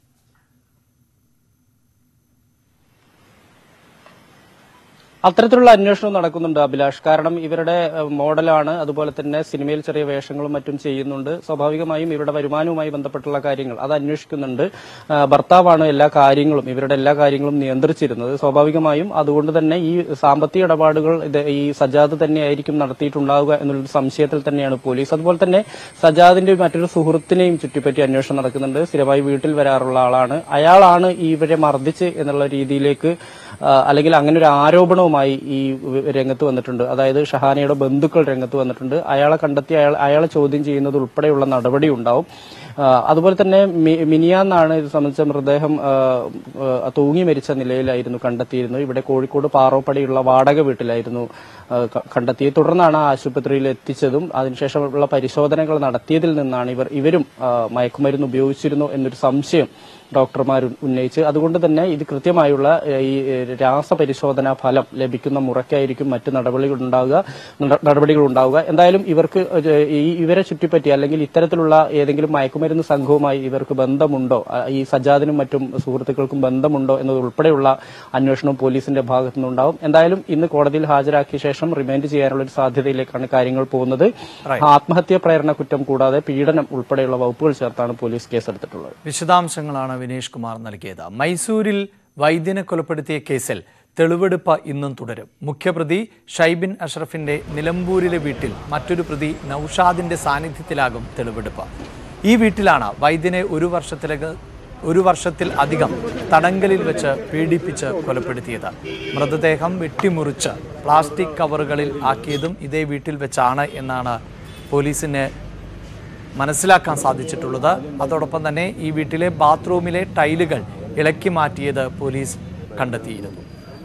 അത്തരത്തിലുള്ള അന്വേഷണം നടക്കുന്നുണ്ട് അഭിലാഷ് കാരണം ഇവരുടെ ഏഹ്, മോഡലാണ് അതുപോലെ തന്നെ സിനിമയിൽ ചെറിയ വേഷങ്ങളും മറ്റും ചെയ്യുന്നുണ്ട് സ്വാഭാവികമായും ഇവരുടെ വരുമാനവുമായി ബന്ധപ്പെട്ടുള്ള കാര്യങ്ങൾ അത് അന്വേഷിക്കുന്നുണ്ട് ആ, ഭർത്താവാണ് എല്ലാ കാര്യങ്ങളും ഇവരുടെ എല്ലാ കാര്യങ്ങളും നിയന്ത്രിച്ചിരുന്നത് സ്വാഭാവികമായും അതുകൊണ്ട് തന്നെ ഈ സാമ്പത്തിക ഇടപാടുകൾ ഇത് ഈ സജാദ് തന്നെയായിരിക്കും നടത്തിയിട്ടുണ്ടാവുക എന്നുള്ളൊരു സംശയത്തിൽ തന്നെയാണ് പോലീസ് അതുപോലെ തന്നെ സജാദിന്റെ മറ്റൊരു സുഹൃത്തിനെയും ചുറ്റിപ്പറ്റി അന്വേഷണം നടക്കുന്നുണ്ട് സ്ഥിരമായി വീട്ടിൽ വരാറുള്ള ആളാണ് അയാളാണ് ഈ ഇവരെ മർദ്ദിച്ച് എന്നുള്ള രീതിയിലേക്ക് ആ, അല്ലെങ്കിൽ അങ്ങനെ ഒരു ആരോപണവുമായി ഈ വ- രംഗത്ത് വന്നിട്ടുണ്ട് അതായത് ഷഹാനയുടെ ബന്ധുക്കൾ രംഗത്ത് വന്നിട്ടുണ്ട് അയാളെ കണ്ടെത്തി അയാൾ അയാളെ ചോദ്യം ചെയ്യുന്നത് ഉൾപ്പെടെയുള്ള നടപടി ഉണ്ടാവും ആ, അതുപോലെ തന്നെ മി- മിനിയാന്നാണ് ഇത് സംബന്ധിച്ച മൃതദേഹം ആ, ആ, തൂങ്ങി മരിച്ച നിലയിലായിരുന്നു കണ്ടെത്തിയിരുന്നത് ഇവിടെ കോഴിക്കോട് പാറോപ്പടിയുള്ള വാടക വീട്ടിലായിരുന്നു ആ, ക- കണ്ടെത്തിയത് തുടർന്നാണ് ആ ആശുപത്രിയിൽ എത്തിച്ചതും അതിനുശേഷമുള്ള പരിശോധനകൾ നടത്തിയതിൽ നിന്നാണ് ഇവർ ഇവരും ആ, മയക്കുമരുന്ന് ഉപയോഗിച്ചിരുന്നു എന്നൊരു സംശയം ഡോക്ടർമാർ ഉന്നയിച്ച് അതുകൊണ്ട് തന്നെ ഇത് കൃത്യമായുള്ള ഏ, ഈ ഏ, രാസപരിശോധനാ ഫലം ലഭിക്കുന്ന മുറയ്ക്കായിരിക്കും മറ്റ് നടപടികൾ ഉണ്ടാവുക നട- നടപടികൾ ഉണ്ടാവുക എന്തായാലും ഇവർക്ക് ഒരു, ഈ ഇവരെ ചുറ്റിപ്പറ്റി അല്ലെങ്കിൽ ഇത്തരത്തിലുള്ള ഏതെങ്കിലും മയക്കുമരുന്ന് സംഘവുമായി ഇവർക്ക് ബന്ധമുണ്ടോ ആ, ഈ സജാദിനും മറ്റും സുഹൃത്തുക്കൾക്കും ബന്ധമുണ്ടോ എന്നത് ഉൾപ്പെടെയുള്ള അന്വേഷണം പോലീസിന്റെ ഭാഗത്തു നിന്നുണ്ടാവും എന്തായാലും ഇന്ന് കോടതിയിൽ ഹാജരാക്കിയ ശേഷം റിമാൻഡ് ചെയ്യാനുള്ള ഒരു സാധ്യതയിലേക്കാണ് കാര്യങ്ങൾ പോകുന്നത് ആത്മഹത്യാ പ്രേരണ കുറ്റം കൂടാതെ പീഡനം ഉൾപ്പെടെയുള്ള വകുപ്പുകൾ ചേർത്താണ് പോലീസ് കേസെടുത്തിട്ടുള്ളത് വിശദാംശങ്ങളാണ് വിനേഷ് കുമാർ നൽകിയത് മൈസൂരിൽ വൈദ്യനെ കൊലപ്പെടുത്തിയ കേസിൽ തെളിവെടുപ്പ് ഇന്നും തുടരും മുഖ്യപ്രതി ഷൈബിൻ അഷ്റഫിന്റെ നിലമ്പൂരിലെ വീട്ടിൽ മറ്റൊരു പ്രതി നൌഷാദിന്റെ സാന്നിധ്യത്തിലാകും തെളിവെടുപ്പ് ഈ വീട്ടിലാണ് വൈദ്യനെ ഒരു വർഷത്തിലേക്ക് ഒരു വർഷത്തിൽ അധികം തടങ്കലിൽ വെച്ച് പീഡിപ്പിച്ച് കൊലപ്പെടുത്തിയത് മൃതദേഹം വെട്ടിമുറിച്ച് പ്ലാസ്റ്റിക് കവറുകളിൽ ആക്കിയതും ഇതേ വീട്ടിൽ വെച്ചാണ് എന്നാണ് പോലീസിന് മനസ്സിലാക്കാൻ സാധിച്ചിട്ടുള്ളത് അതോടൊപ്പം തന്നെ ഈ വീട്ടിലെ ബാത്റൂമിലെ ടൈലുകൾ ഇളക്കി മാറ്റിയത് പോലീസ് കണ്ടെത്തിയിരുന്നു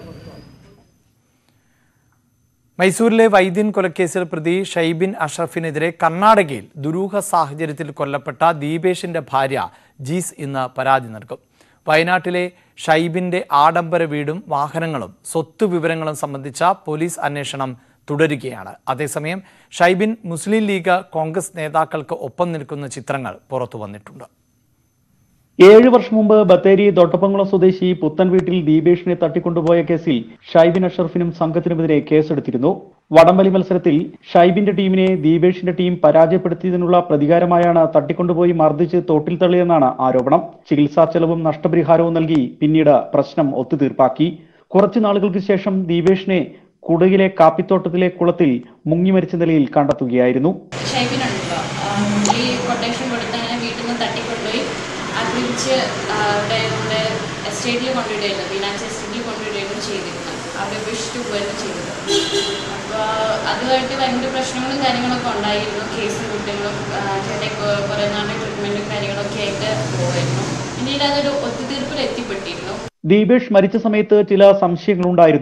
മൈസൂരിലെ വൈദ്യൻ കൊലക്കേസിൽ പ്രതി ഷൈബിൻ അഷ്റഫിനെതിരെ കർണാടകയിൽ ദുരൂഹ സാഹചര്യത്തിൽ കൊല്ലപ്പെട്ട ദീപേഷിന്റെ ഭാര്യ ജീസ് ഇന്ന് പരാതി നൽകും വയനാട്ടിലെ ഷൈബിന്റെ ആഡംബര വീടും വാഹനങ്ങളും സ്വത്ത് വിവരങ്ങളും സംബന്ധിച്ച പോലീസ് അന്വേഷണം തുടരുകയാണ് അതേസമയം ഷൈബിൻ മുസ്ലിം ലീഗ് കോൺഗ്രസ് നേതാക്കൾക്ക് ഒപ്പം നിൽക്കുന്ന ചിത്രങ്ങൾ പുറത്തു വന്നിട്ടുണ്ട് ഏഴ് വർഷം മുമ്പ് ബത്തേരി തൊട്ടപ്പംകുളം സ്വദേശി പുത്തൻ വീട്ടിൽ ദീപേഷിനെ തട്ടിക്കൊണ്ടുപോയ കേസിൽ ഷൈബിൻ അഷറഫിനും സംഘത്തിനുമെതിരെ കേസെടുത്തിരുന്നു വടംവലി മത്സരത്തിൽ ഷൈബിന്റെ ടീമിനെ ദീപേഷിന്റെ ടീം പരാജയപ്പെടുത്തിയതിനുള്ള പ്രതികാരമായാണ് തട്ടിക്കൊണ്ടുപോയി മർദ്ദിച്ച് തോട്ടിൽ തള്ളിയെന്നാണ് ആരോപണം ചികിത്സാ ചെലവും നഷ്ടപരിഹാരവും നൽകി പിന്നീട് പ്രശ്നം ഒത്തുതീർപ്പാക്കി കുറച്ചു നാളുകൾക്ക് ശേഷം ദീപേഷിനെ കുടകിലെ കാപ്പിത്തോട്ടത്തിലെ കുളത്തിൽ മുങ്ങി മരിച്ച നിലയിൽ കണ്ടെത്തുകയായിരുന്നു ഷൈബിനുണ്ടല്ലോ ഈ കൊട്ടേഷൻ കൊടുത്ത് അങ്ങനെ വീട്ടിൽ നിന്ന് തട്ടിക്കൊണ്ടുപോയി അത് വിളിച്ച് അവിടെ നമ്മുടെ എസ്റ്റേറ്റിൽ കൊണ്ടുവിടുകയായിരുന്നു ഫിനാൻസ് എസ്റ്റേറ്റിൽ കൊണ്ടുവിടുകയായിരുന്നു ചെയ്തിരുന്നത് അവിടെ ഉപേക്ഷിച്ച് പോവുകയായിരുന്നു ചെയ്തത് അപ്പോൾ അതുമായിട്ട് ഭയങ്കര പ്രശ്നങ്ങളും കാര്യങ്ങളൊക്കെ ഉണ്ടായിരുന്നു കേസും കുറ്റങ്ങളും ചേട്ടൻ കുറേ നാളുടെ ട്രീറ്റ്മെൻറ്റും കാര്യങ്ങളൊക്കെ ആയിട്ട് പോകുമായിരുന്നു പിന്നീട് അതൊരു ഒത്തുതീർപ്പിൽ എത്തിപ്പെട്ടിരുന്നു ദീപേഷ് മരിച്ച സമയത്ത് ചില സംശയങ്ങളുണ്ടായിരുന്നു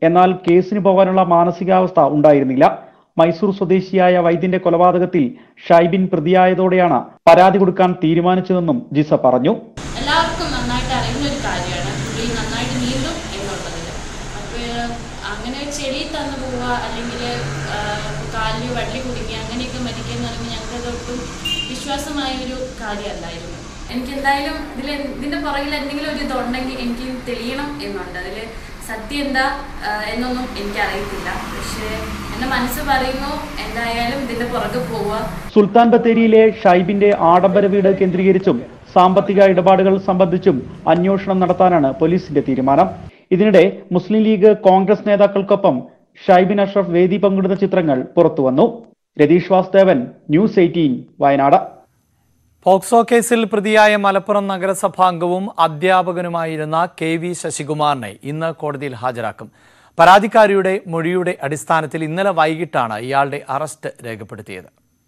എന്നാൽ കേസിന് പോകാനുള്ള മാനസികാവസ്ഥ ഉണ്ടായിരുന്നില്ല മൈസൂർ സ്വദേശിയായ വൈദ്യന്റെ കൊലപാതകത്തിൽ ഷൈബിൻ പ്രതിയായതോടെയാണ് പരാതി കൊടുക്കാൻ തീരുമാനിച്ചതെന്നും ജിസ പറഞ്ഞു എല്ലാവർക്കും നന്നായിട്ട് അറിയുന്ന ഒരു കാര്യമാണ് പുള്ളി നന്നായിട്ട് നീന്തും എന്നുള്ളതിൽ അപ്പോൾ അങ്ങനെ ചെളി തന്നു പോവുക അല്ലെങ്കിൽ കാലിൽ വള്ളി കുടുങ്ങി അങ്ങനെയൊക്കെ മരിക്കുക എന്ന് പറയുമ്പോൾ ഞങ്ങൾക്കത് ഒട്ടും വിശ്വാസമായ ഒരു കാര്യമല്ലായിരുന്നു എനിക്ക് എന്തായാലും ഇതിൽ ഇതിന്റെ പുറകിൽ എന്തെങ്കിലും ഒരു ഇതുണ്ടെങ്കിൽ എനിക്ക് തെളിയണം എന്നുണ്ട് അതിൽ സത്യം എന്താ ആ, എന്നൊന്നും എനിക്കറിയത്തില്ല പക്ഷേ എൻ്റെ മനസ്സ് പറയുന്നു എന്തായാലും ഇതിന്റെ പുറകെ പോവുക സുൽത്താൻ ബത്തേരിയിലെ ഷൈബിന്റെ ആഡംബര വീട് കേന്ദ്രീകരിച്ചും സാമ്പത്തിക ഇടപാടുകൾ സംബന്ധിച്ചും അന്വേഷണം നടത്താനാണ് പോലീസിന്റെ തീരുമാനം ഇതിനിടെ മുസ്ലിം ലീഗ് കോൺഗ്രസ് നേതാക്കൾക്കൊപ്പം ഷൈബിൻ അഷ്റഫ് വേദി പങ്കിടുന്ന ചിത്രങ്ങൾ പുറത്തുവന്നു Ratheesh Vasudevan news eighteen Wayanad POCSO കേസിൽ പ്രതിയായ മലപ്പുറം നഗരസഭാ അംഗവും അധ്യാപകനുമായിരുന്ന കെ വി ശശികുമാറിനെ ഇന്ന് കോടതിയിൽ ഹാജരാക്കും പരാതിക്കാരിയുടെ മൊഴിയുടെ അടിസ്ഥാനത്തിൽ ഇന്നലെ വൈകിട്ടാണ് ഇയാളുടെ അറസ്റ്റ് രേഖപ്പെടുത്തിയത്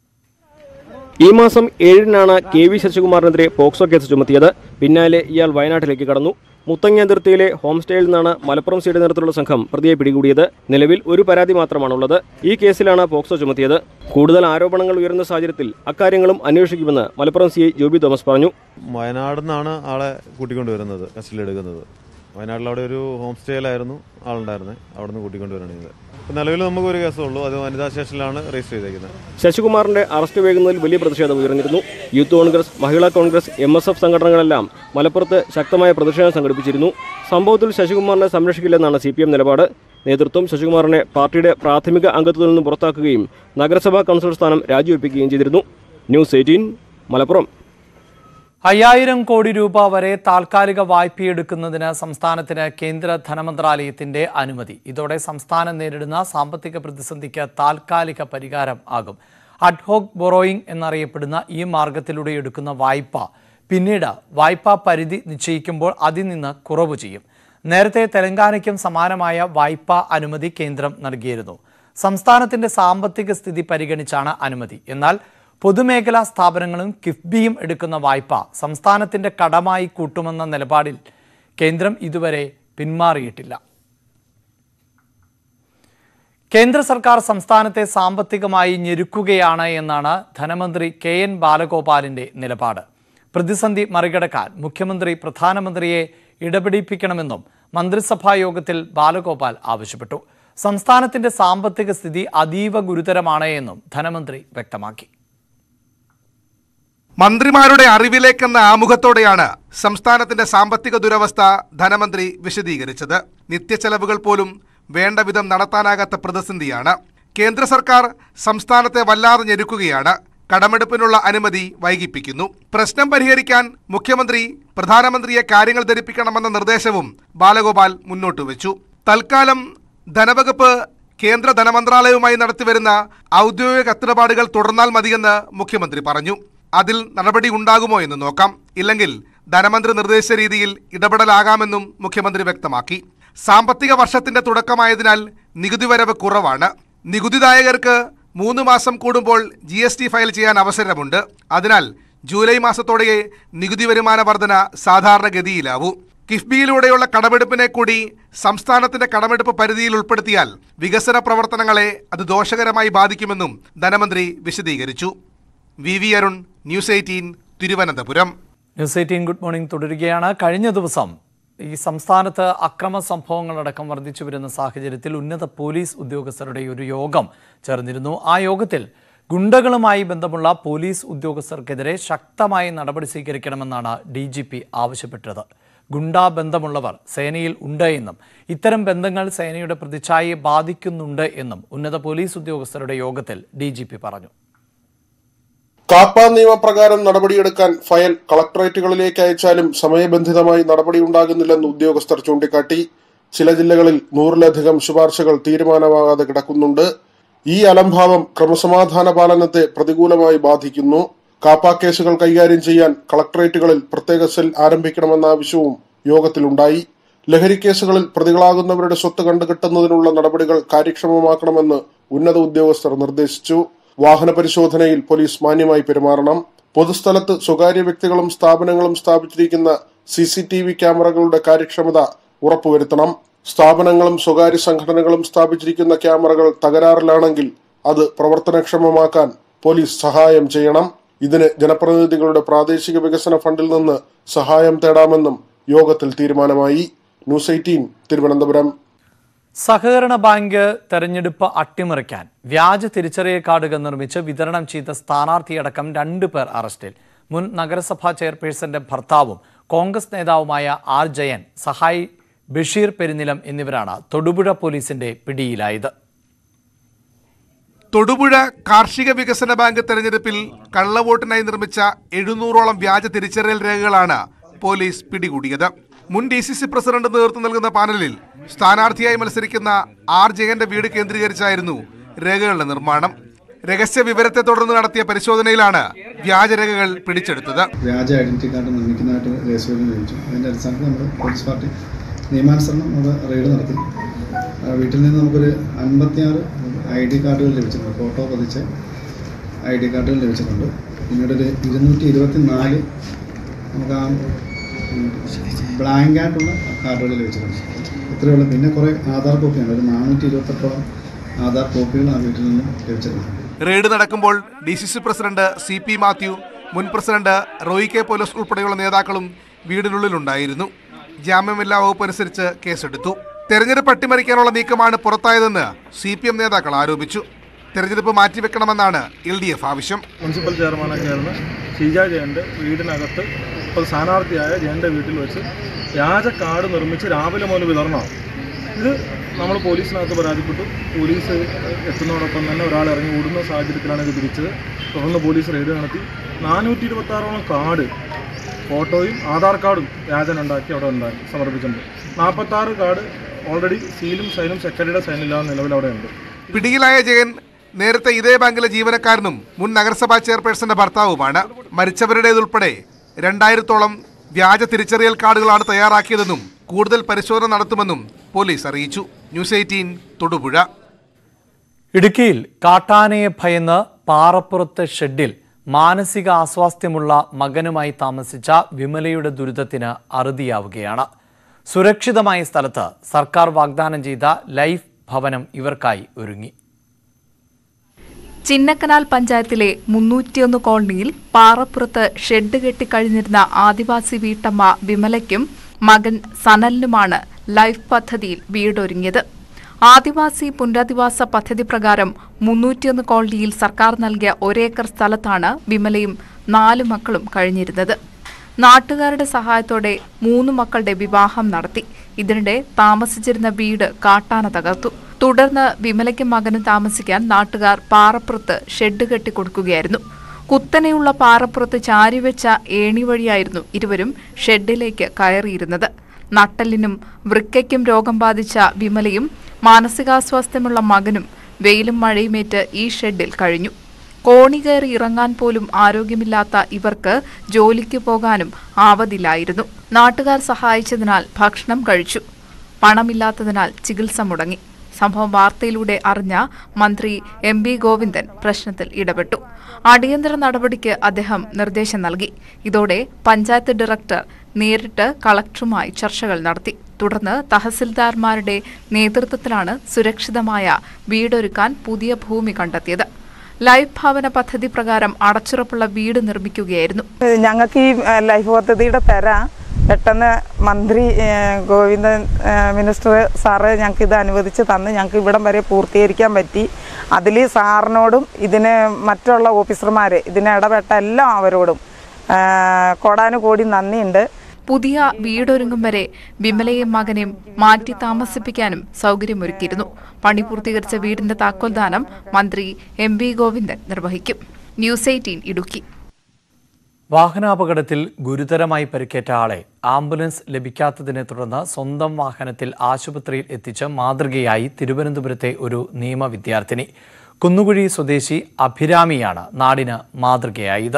ഈ മാസം ഏഴിനാണ് കെ വി ശശികുമാറിനെതിരെ പോക്സോ കേസ് ചുമത്തിയത് പിന്നാലെ ഇയാൾ വയനാട്ടിലേക്ക് കടന്നു മുത്തങ്ങ അതിർത്തിയിലെ ഹോം സ്റ്റേയിൽ നിന്നാണ് മലപ്പുറം സീഡ് നേതൃത്വത്തിലുള്ള സംഘം പ്രതിയെ പിടികൂടിയത് നിലവിൽ ഒരു പരാതി മാത്രമാണുള്ളത് ഈ കേസിലാണ് പോക്സോ ചുമത്തിയത് കൂടുതൽ ആരോപണങ്ങൾ ഉയർന്ന സാഹചര്യത്തിൽ അക്കാര്യങ്ങളും അന്വേഷിക്കുമെന്ന് മലപ്പുറം സി ഐ ജോബി തോമസ് പറഞ്ഞു വയനാട് നിന്നാണ് ആളെ കൂട്ടിക്കൊണ്ടുവരുന്നത് കസ്റ്റഡിയിൽ എടുക്കുന്നത് വയനാട്ടിൽ അവിടെ ഒരു ഹോം സ്റ്റേയിലായിരുന്നു ആളുണ്ടായിരുന്നത് അവിടെ നിന്ന് കൂട്ടിക്കൊണ്ടുവരണത് ഇപ്പം നിലവിൽ നമുക്ക് ഒരു കേസുള്ളൂ അത് വനിതാ സ്റ്റേഷനിലാണ് രജിസ്റ്റർ ചെയ്തേക്കുന്നത് ശശികുമാറിന്റെ അറസ്റ്റ് വേകുന്നതിൽ വലിയ പ്രതിഷേധം ഉയർന്നിരുന്നു youth Congress Mahila Congress M S F സംഘടനകളെല്ലാം മലപ്പുറത്ത് ശക്തമായ പ്രതിഷേധം സംഘടിപ്പിച്ചിരുന്നു സംഭവത്തിൽ ശശികുമാറിനെ സംരക്ഷിക്കില്ലെന്നാണ് സി പി എം നിലപാട് നേതൃത്വം ശശികുമാറിനെ പാർട്ടിയുടെ പ്രാഥമിക അംഗത്വത്തിൽ നിന്നും പുറത്താക്കുകയും നഗരസഭാ കൗൺസിലർ സ്ഥാനം രാജിവെപ്പിക്കുകയും ചെയ്തിരുന്നു ന്യൂസ് എയ്റ്റീൻ മലപ്പുറം അയ്യായിരം കോടി രൂപ വരെ താൽക്കാലിക വായ്പയെടുക്കുന്നതിന് സംസ്ഥാനത്തിന് കേന്ദ്ര ധനമന്ത്രാലയത്തിന്റെ അനുമതി ഇതോടെ സംസ്ഥാനം നേരിടുന്ന സാമ്പത്തിക പ്രതിസന്ധിക്ക് താൽക്കാലിക പരിഹാരം ആകും അഡ്ഹോക് ബൊറോയിങ് എന്നറിയപ്പെടുന്ന ഈ മാർഗത്തിലൂടെ എടുക്കുന്ന വായ്പ പിന്നീട് വായ്പാ പരിധി നിശ്ചയിക്കുമ്പോൾ അതിൽ നിന്ന് കുറവ് ചെയ്യും നേരത്തെ തെലങ്കാനയ്ക്കും സമാനമായ വായ്പാ അനുമതി കേന്ദ്രം നൽകിയിരുന്നു സംസ്ഥാനത്തിന്റെ സാമ്പത്തിക സ്ഥിതി പരിഗണിച്ചാണ് അനുമതി എന്നാൽ പൊതുമേഖലാ സ്ഥാപനങ്ങളും കിഫ്ബിയും എടുക്കുന്ന വായ്പ സംസ്ഥാനത്തിന്റെ കടമായി കൂട്ടുമെന്ന നിലപാടിൽ കേന്ദ്രം ഇതുവരെ പിന്മാറിയിട്ടില്ല കേന്ദ്ര സർക്കാർ സംസ്ഥാനത്തെ സാമ്പത്തികമായി ഞെരുക്കുകയാണ് എന്നാണ് ധനമന്ത്രി കെ എൻ ബാലഗോപാലിന്റെ നിലപാട് പ്രതിസന്ധി മറികടക്കാൻ മുഖ്യമന്ത്രി പ്രധാനമന്ത്രിയെ ഇടപെടിപ്പിക്കണമെന്നും മന്ത്രിസഭാ യോഗത്തിൽ ബാലഗോപാൽ ആവശ്യപ്പെട്ടു സംസ്ഥാനത്തിന്റെ സാമ്പത്തിക സ്ഥിതി അതീവ ഗുരുതരമാണ് എന്നും ധനമന്ത്രി വ്യക്തമാക്കി മന്ത്രിമാരുടെ അറിവിലേക്കെന്ന ആമുഖത്തോടെയാണ് സംസ്ഥാനത്തിന്റെ സാമ്പത്തിക ദുരവസ്ഥ ധനമന്ത്രി വിശദീകരിച്ചത് നിത്യച്ചെലവുകൾ പോലും വേണ്ട വിധം നടത്താനാകാത്ത പ്രതിസന്ധിയാണ് കേന്ദ്ര സർക്കാർ സംസ്ഥാനത്തെ വല്ലാതെ ഞെരുക്കുകയാണ് കടമെടുപ്പിനുള്ള അനുമതി വൈകിപ്പിക്കുന്നു പ്രശ്നം പരിഹരിക്കാൻ മുഖ്യമന്ത്രി പ്രധാനമന്ത്രിയെ കാര്യങ്ങൾ ധരിപ്പിക്കണമെന്ന നിർദ്ദേശവും ബാലഗോപാൽ മുന്നോട്ട് വെച്ചു തൽക്കാലം ധനവകുപ്പ് കേന്ദ്ര ധനമന്ത്രാലയവുമായി നടത്തിവരുന്ന ഔദ്യോഗിക കത്തിടപാടുകൾ തുടർന്നാൽ മതിയെന്ന് മുഖ്യമന്ത്രി പറഞ്ഞു അതിൽ നടപടി ഉണ്ടാകുമോ എന്ന് നോക്കാം ഇല്ലെങ്കിൽ ധനമന്ത്രി നിർദ്ദേശിച്ച രീതിയിൽ ഇടപെടലാകാമെന്നും മുഖ്യമന്ത്രി വ്യക്തമാക്കി സാമ്പത്തിക വർഷത്തിന്റെ തുടക്കമായതിനാൽ നികുതി വരവ് കുറവാണ് നികുതിദായകർക്ക് മൂന്ന് മാസം കൂടുമ്പോൾ ജി എസ് ടി ഫയൽ ചെയ്യാൻ അവസരമുണ്ട് അതിനാൽ ജൂലൈ മാസത്തോടെ നികുതി വരുമാന വർധന സാധാരണഗതിയിലാവൂ കിഫ്ബിയിലൂടെയുള്ള കടമെടുപ്പിനെ കൂടി സംസ്ഥാനത്തിന്റെ കടമെടുപ്പ് പരിധിയിൽ ഉൾപ്പെടുത്തിയാൽ വികസന പ്രവർത്തനങ്ങളെ അത് ദോഷകരമായി ബാധിക്കുമെന്നും ധനമന്ത്രി വിശദീകരിച്ചു V V Arun news eighteen Thiruvananthapuram news eighteen good morning തുടരുകയാണ് കഴിഞ്ഞ ദിവസം ഈ സംസ്ഥാനത്ത് അക്രമ സംഭവങ്ങളടക്കം വർദ്ധിച്ചു വരുന്ന സാഹചര്യത്തിൽ ഉന്നത പോലീസ് ഉദ്യോഗസ്ഥരുടെ ഒരു യോഗം ചേർന്നിരുന്നു ആ യോഗത്തിൽ ഗുണ്ടകളുമായി ബന്ധമുള്ള പോലീസ് ഉദ്യോഗസ്ഥർക്കെതിരെ ശക്തമായ നടപടി സ്വീകരിക്കണമെന്നാണ് ഡി ജി പി ആവശ്യപ്പെട്ടത് ഗുണ്ടാ ബന്ധമുള്ളവർ സേനയിൽ ഉണ്ട് എന്നും ഇത്തരം ബന്ധങ്ങൾ സേനയുടെ പ്രതിച്ഛായയെ ബാധിക്കുന്നുണ്ട് എന്നും ഉന്നത പോലീസ് ഉദ്യോഗസ്ഥരുടെ യോഗത്തിൽ ഡി പറഞ്ഞു കാപ്പ നിയമപ്രകാരം നടപടിയെടുക്കാൻ ഫയൽ കളക്ടറേറ്റുകളിലേക്ക് അയച്ചാലും സമയബന്ധിതമായി നടപടിയുണ്ടാകുന്നില്ലെന്ന് ഉദ്യോഗസ്ഥർ ചൂണ്ടിക്കാട്ടി ചില ജില്ലകളിൽ നൂറിലധികം ശുപാർശകൾ തീരുമാനമാകാതെ കിടക്കുന്നുണ്ട് ഈ അലംഭാവം ക്രമസമാധാന പാലനത്തെ പ്രതികൂലമായി ബാധിക്കുന്നു കാപ്പ കേസുകൾ കൈകാര്യം ചെയ്യാൻ കളക്ടറേറ്റുകളിൽ പ്രത്യേക സെൽ ആരംഭിക്കണമെന്ന ആവശ്യവും യോഗത്തിലുണ്ടായി ലഹരി കേസുകളിൽ പ്രതികളാകുന്നവരുടെ സ്വത്ത് കണ്ടുകെട്ടുന്നതിനുള്ള നടപടികൾ കാര്യക്ഷമമാക്കണമെന്ന് ഉന്നത ഉദ്യോഗസ്ഥർ നിർദ്ദേശിച്ചു വാഹന പരിശോധനയിൽ പോലീസ് മാന്യമായി പെരുമാറണം പൊതുസ്ഥലത്ത് സ്വകാര്യ വ്യക്തികളും സ്ഥാപനങ്ങളും സ്ഥാപിച്ചിരിക്കുന്ന സി സി ടി വി ക്യാമറകളുടെ കാര്യക്ഷമത ഉറപ്പുവരുത്തണം സ്ഥാപനങ്ങളും സ്വകാര്യ സംഘടനകളും സ്ഥാപിച്ചിരിക്കുന്ന ക്യാമറകൾ തകരാറിലാണെങ്കിൽ അത് പ്രവർത്തനക്ഷമമാക്കാൻ പോലീസ് സഹായം ചെയ്യണം ഇതിന് ജനപ്രതിനിധികളുടെ പ്രാദേശിക വികസന ഫണ്ടിൽ നിന്ന് സഹായം തേടാമെന്നും യോഗത്തിൽ തീരുമാനമായി ന്യൂസ് എയ്റ്റീൻ തിരുവനന്തപുരം സഹകരണ ബാങ്ക് തെരഞ്ഞെടുപ്പ് അട്ടിമറിക്കാൻ വ്യാജ തിരിച്ചറിയൽ കാർഡുകൾ നിർമ്മിച്ച് വിതരണം ചെയ്ത സ്ഥാനാർത്ഥിയടക്കം രണ്ടു പേർ അറസ്റ്റിൽ മുൻ നഗരസഭാ ചെയർപേഴ്സന്റെ ഭർത്താവും കോൺഗ്രസ് നേതാവുമായ ആർ ജയൻ സഹായി ബഷീർ പെരുന്നിലം എന്നിവരാണ് തൊടുപുഴ പോലീസിന്റെ പിടിയിലായത് തൊടുപുഴ കാർഷിക വികസന ബാങ്ക് തെരഞ്ഞെടുപ്പിൽ കള്ളവോട്ടിനായി നിർമ്മിച്ച എഴുന്നൂറോളം വ്യാജ തിരിച്ചറിയൽ രേഖകളാണ് പോലീസ് പിടികൂടിയത് മുൻ ഡി സി സി പ്രസിഡന്റ് നേതൃത്വം നൽകുന്ന പാനലിൽ സ്ഥാനാർത്ഥിയായി മത്സരിക്കുന്ന ആർ ജയന്റെ വീട് കേന്ദ്രീകരിച്ചായിരുന്നു രേഖകളുടെ നിർമ്മാണം രഹസ്യ വിവരത്തെ തുടർന്ന് നടത്തിയ പരിശോധനയിലാണ് വ്യാജരേഖകൾ പിടിച്ചെടുത്തത് വ്യാജ ഐഡന്റിറ്റി കാർഡ് നിർമ്മിക്കുന്നതായിട്ട് രഹസ്യവിവരം ലഭിച്ചു അതിൻ്റെ അടിസ്ഥാനത്തിൽ നമ്മൾ പോലീസ് പാർട്ടി നിയമാനുസരണം നമ്മൾ റെയ്ഡ് നടത്തി ആ വീട്ടിൽ നിന്ന് നമുക്കൊരു അൻപത്തിയാറ് ഐ ഡി കാർഡുകൾ ലഭിച്ചിട്ടുണ്ട് ഫോട്ടോ പതിച്ച ഐ ഡി കാർഡുകൾ ലഭിച്ചിട്ടുണ്ട് പിന്നീട് ഒരു ഇരുന്നൂറ്റി ഇരുപത്തി നാല് നമുക്ക് ആ ബ്ലാങ്ക് ആയിട്ടുള്ള കാർഡുകൾ ലഭിച്ചിട്ടുണ്ട് ഇത്രയേ ഉള്ളൂ പിന്നെ കുറേ ആധാർ കോപ്പിയാണ് ഒരു നാനൂറ്റി ഇരുപത്തെട്ടോളം ആധാർ കോപ്പികൾ ആ വീട്ടിൽ നിന്ന് ലഭിച്ചിട്ടുണ്ട് റെയ്ഡ് നടക്കുമ്പോൾ D C C president C P Mathew മുൻ പ്രസിഡന്റ് റോയി കെ പോലീസ് ഉൾപ്പെടെയുള്ള നേതാക്കളും വീടിനുള്ളിലുണ്ടായിരുന്നു ജാമ്യമില്ലാ വകുപ്പ് അനുസരിച്ച് കേസെടുത്തു തെരഞ്ഞെടുപ്പ് അട്ടിമറിക്കാനുള്ള നീക്കമാണ് പുറത്തായതെന്ന് സി പി എം നേതാക്കൾ ആരോപിച്ചു തെരഞ്ഞെടുപ്പ് മാറ്റിവെക്കണമെന്നാണ് എൽ ഡി എഫ് ആവശ്യം മുനിസിപ്പൽ ചെയർമാനെ ചേർന്ന് ഷീജ ജയന്റെ വീടിനകത്ത് ഇപ്പോൾ സ്ഥാനാർത്ഥിയായ ജയന്റെ വീട്ടിൽ വെച്ച് വ്യാജ കാർഡ് നിർമ്മിച്ച് രാവിലെ മുതൽ വിതരണമാണ് ഇത് നമ്മൾ പോലീസിനകത്ത് പരാതിപ്പെട്ടു പോലീസ് എത്തുന്നതോടൊപ്പം തന്നെ ഒരാൾ ഇറങ്ങി ഓടുന്ന സാഹചര്യത്തിലാണ് ഇത് പിടിച്ചത് തുടർന്ന് പോലീസ് റെയ്ഡ് നടത്തി നാനൂറ്റി ഇരുപത്തി ആറോളം കാർഡ് ഫോട്ടോയും ആധാർ കാർഡും വ്യാജനുണ്ടാക്കി അവിടെ ഉണ്ടാക്കി സമർപ്പിച്ചിട്ടുണ്ട് നാൽപ്പത്താറ് കാർഡ് ഓൾറെഡി സീലും സൈനും സെക്രട്ടറിയുടെ സൈനില്ലാതെ നിലവിൽ അവിടെ ഉണ്ട് പിടിയിലായ ജയൻ നേരത്തെ ഇതേ ബാങ്കിലെ ജീവനക്കാരനും മുൻ നഗരസഭാ ചെയർപേഴ്സന്റെ ഭർത്താവുമാണ് മരിച്ചവരുടേതുൾപ്പെടെ രണ്ടായിരത്തോളം വ്യാജ തിരിച്ചറിയൽ കാർഡുകളാണ് തയ്യാറാക്കിയതെന്നും കൂടുതൽ പരിശോധന നടത്തുമെന്നും പോലീസ് അറിയിച്ചു ന്യൂസ് എയ്റ്റീൻ തൊടുപുഴ ഇടുക്കിയിൽ കാട്ടാനയെ ഭയന്ന് പാറപ്പുറത്തെ ഷെഡിൽ മാനസിക അസ്വാസ്ഥ്യമുള്ള മകനുമായി താമസിച്ച വിമലയുടെ ദുരിതത്തിന് അറുതിയാവുകയാണ് സുരക്ഷിതമായ സ്ഥലത്ത് സർക്കാർ വാഗ്ദാനം ചെയ്ത ലൈഫ് ഭവനം ഇവർക്കായി ഒരുങ്ങി ചിന്നക്കനാൽ പഞ്ചായത്തിലെ മുന്നൂറ്റിയൊന്ന് കോളനിയിൽ പാറപ്പുറത്ത് ഷെഡ് കെട്ടിക്കഴിഞ്ഞിരുന്ന ആദിവാസി വീട്ടമ്മ വിമലയ്ക്കും മകൻ സനലിനുമാണ് ലൈഫ് പദ്ധതിയിൽ വീടൊരുങ്ങിയത് ആദിവാസി പുനരധിവാസ പദ്ധതി പ്രകാരം മുന്നൂറ്റിയൊന്ന് കോളനിയിൽ സർക്കാർ നൽകിയ ഒരേക്കർ സ്ഥലത്താണ് വിമലയും നാല് മക്കളും കഴിഞ്ഞിരുന്നത് നാട്ടുകാരുടെ സഹായത്തോടെ മൂന്ന് മക്കളുടെ വിവാഹം നടത്തി ഇതിനിടെ താമസിച്ചിരുന്ന വീട് കാട്ടാന തകർത്തു തുടർന്ന് വിമലയ്ക്കും മകനും താമസിക്കാൻ നാട്ടുകാർ പാറപ്പുറത്ത് ഷെഡ് കെട്ടിക്കൊടുക്കുകയായിരുന്നു കുത്തനെയുള്ള പാറപ്പുറത്ത് ചാരിവെച്ച ഏണി വഴിയായിരുന്നു ഇരുവരും ഷെഡിലേക്ക് കയറിയിരുന്നത് നട്ടലിനും വൃക്കയ്ക്കും രോഗം ബാധിച്ച വിമലയും മാനസികാസ്വാസ്ഥ്യമുള്ള മകനും വെയിലും മഴയുമേറ്റ് ഈ ഷെഡിൽ കഴിഞ്ഞു കോണി കയറി ഇറങ്ങാൻ പോലും ആരോഗ്യമില്ലാത്ത ഇവർക്ക് ജോലിക്ക് പോകാനും ആവതില്ലായിരുന്നു നാട്ടുകാർ സഹായിച്ചതിനാൽ ഭക്ഷണം കഴിച്ചു പണമില്ലാത്തതിനാൽ ചികിത്സ മുടങ്ങി സംഭവം വാർത്തയിലൂടെ അറിഞ്ഞ മന്ത്രി എം ബി ഗോവിന്ദൻ പ്രശ്നത്തിൽ ഇടപെട്ടു അടിയന്തര നടപടിക്ക് അദ്ദേഹം നിർദ്ദേശം നൽകി ഇതോടെ പഞ്ചായത്ത് ഡയറക്ടർ നേരിട്ട് കളക്ടറുമായി ചർച്ചകൾ നടത്തി തുടർന്ന് തഹസിൽദാർമാരുടെ നേതൃത്വത്തിലാണ് സുരക്ഷിതമായ വീടൊരുക്കാൻ പുതിയ ഭൂമി കണ്ടെത്തിയത് ലൈഫ് ഭവന പദ്ധതി പ്രകാരം അടച്ചുറപ്പുള്ള വീട് നിർമ്മിക്കുകയായിരുന്നു ഞങ്ങൾക്ക് ഈ ഏഹ്, ലൈഫ് പദ്ധതിയുടെ പെര പെട്ടെന്ന് മന്ത്രി ഏഹ്, ഗോവിന്ദൻ ഏഹ്, മിനിസ്റ്റർ സാറ് ഞങ്ങൾക്ക് ഇത് അനുവദിച്ച് തന്ന് ഞങ്ങൾക്ക് ഇവിടം വരെ പൂർത്തീകരിക്കാൻ പറ്റി അതിൽ സാറിനോടും ഇതിന് മറ്റുള്ള ഓഫീസർമാർ ഇതിന് ഇടപെട്ട എല്ലാ അവരോടും ഏഹ്, കോടാനുകോടി നന്ദിയുണ്ട് പുതിയ വീടൊരുങ്ങും വരെ വിമലയും മകനെയും മാറ്റി താമസിപ്പിക്കാനും സൗകര്യമൊരുക്കിയിരുന്നു പണി പൂർത്തീകരിച്ച വീടിന്റെ താക്കോൽദാനം മന്ത്രി എം വി ഗോവിന്ദൻ നിർവഹിക്കും ന്യൂസ് എയ്റ്റീൻ ഇടുക്കി വാഹനാപകടത്തിൽ ഗുരുതരമായി പരിക്കേറ്റ ആളെ ആംബുലൻസ് ലഭിക്കാത്തതിനെ തുടർന്ന് സ്വന്തം വാഹനത്തിൽ ആശുപത്രിയിൽ എത്തിച്ച് മാതൃകയായി തിരുവനന്തപുരത്തെ ഒരു നിയമ വിദ്യാർത്ഥിനി കുന്നുകുഴി സ്വദേശി അഭിരാമിയാണ് നാടിന് മാതൃകയായത്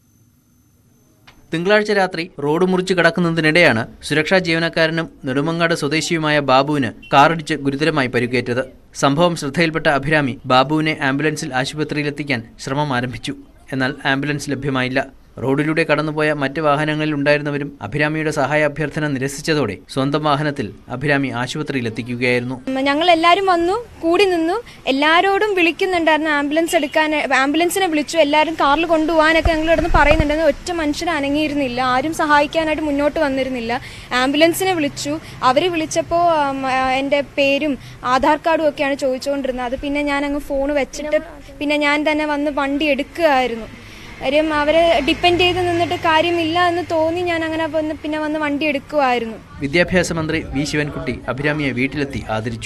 തിങ്കളാഴ്ച രാത്രി റോഡ് മുറിച്ച് കടക്കുന്നതിനിടെയാണ് സുരക്ഷാ ജീവനക്കാരനും നെടുമങ്ങാട് സ്വദേശിയുമായ ബാബുവിന് കാറിടിച്ച് ഗുരുതരമായി പരിക്കേറ്റത് സംഭവം ശ്രദ്ധയിൽപ്പെട്ട അഭിരാമി ബാബുവിനെ ആംബുലൻസിൽ ആശുപത്രിയിലെത്തിക്കാൻ ശ്രമം ആരംഭിച്ചു എന്നാൽ ആംബുലൻസ് ലഭ്യമായില്ല റോഡിലൂടെ കടന്നുപോയ മറ്റ് വാഹനങ്ങളിൽ ഉണ്ടായിരുന്നവരും അഭിരാമിയുടെ സഹായ അഭ്യർത്ഥന നിരസിച്ചതോടെ സ്വന്തം വാഹനത്തിൽ അഭിരാമി ആശുപത്രിയിൽ എത്തിക്കുകയായിരുന്നു ഞങ്ങൾ എല്ലാവരും വന്നു കൂടി നിന്നു എല്ലാവരോടും വിളിക്കുന്നുണ്ടായിരുന്നു ആംബുലൻസ് എടുക്കാൻ ആംബുലൻസിനെ വിളിച്ചു എല്ലാവരും കാറിൽ കൊണ്ടുപോകാനൊക്കെ ഞങ്ങൾ ഇവിടുന്ന് പറയുന്നുണ്ടായിരുന്നു ഒറ്റ മനുഷ്യൻ അനങ്ങിയിരുന്നില്ല ആരും സഹായിക്കാനായിട്ട് മുന്നോട്ട് വന്നിരുന്നില്ല ആംബുലൻസിനെ വിളിച്ചു അവർ വിളിച്ചപ്പോൾ എൻ്റെ പേരും ആധാർ കാർഡും ഒക്കെയാണ് ചോദിച്ചുകൊണ്ടിരുന്നത് അത് പിന്നെ ഞാൻ അങ്ങ് ഫോൺ വെച്ചിട്ട് പിന്നെ ഞാൻ തന്നെ വന്ന് വണ്ടി എടുക്കുകയായിരുന്നു കാര്യം അവരെ ഡിപ്പെൻഡ് ചെയ്ത് നിന്നിട്ട് കാര്യമില്ല എന്ന് തോന്നി ഞാൻ അങ്ങനെ വന്ന് പിന്നെ വന്ന് വണ്ടി എടുക്കുമായിരുന്നു വിദ്യാഭ്യാസ മന്ത്രി വി ശിവൻകുട്ടി അഭിരാമിയെ വീട്ടിലെത്തി ആദരിച്ചു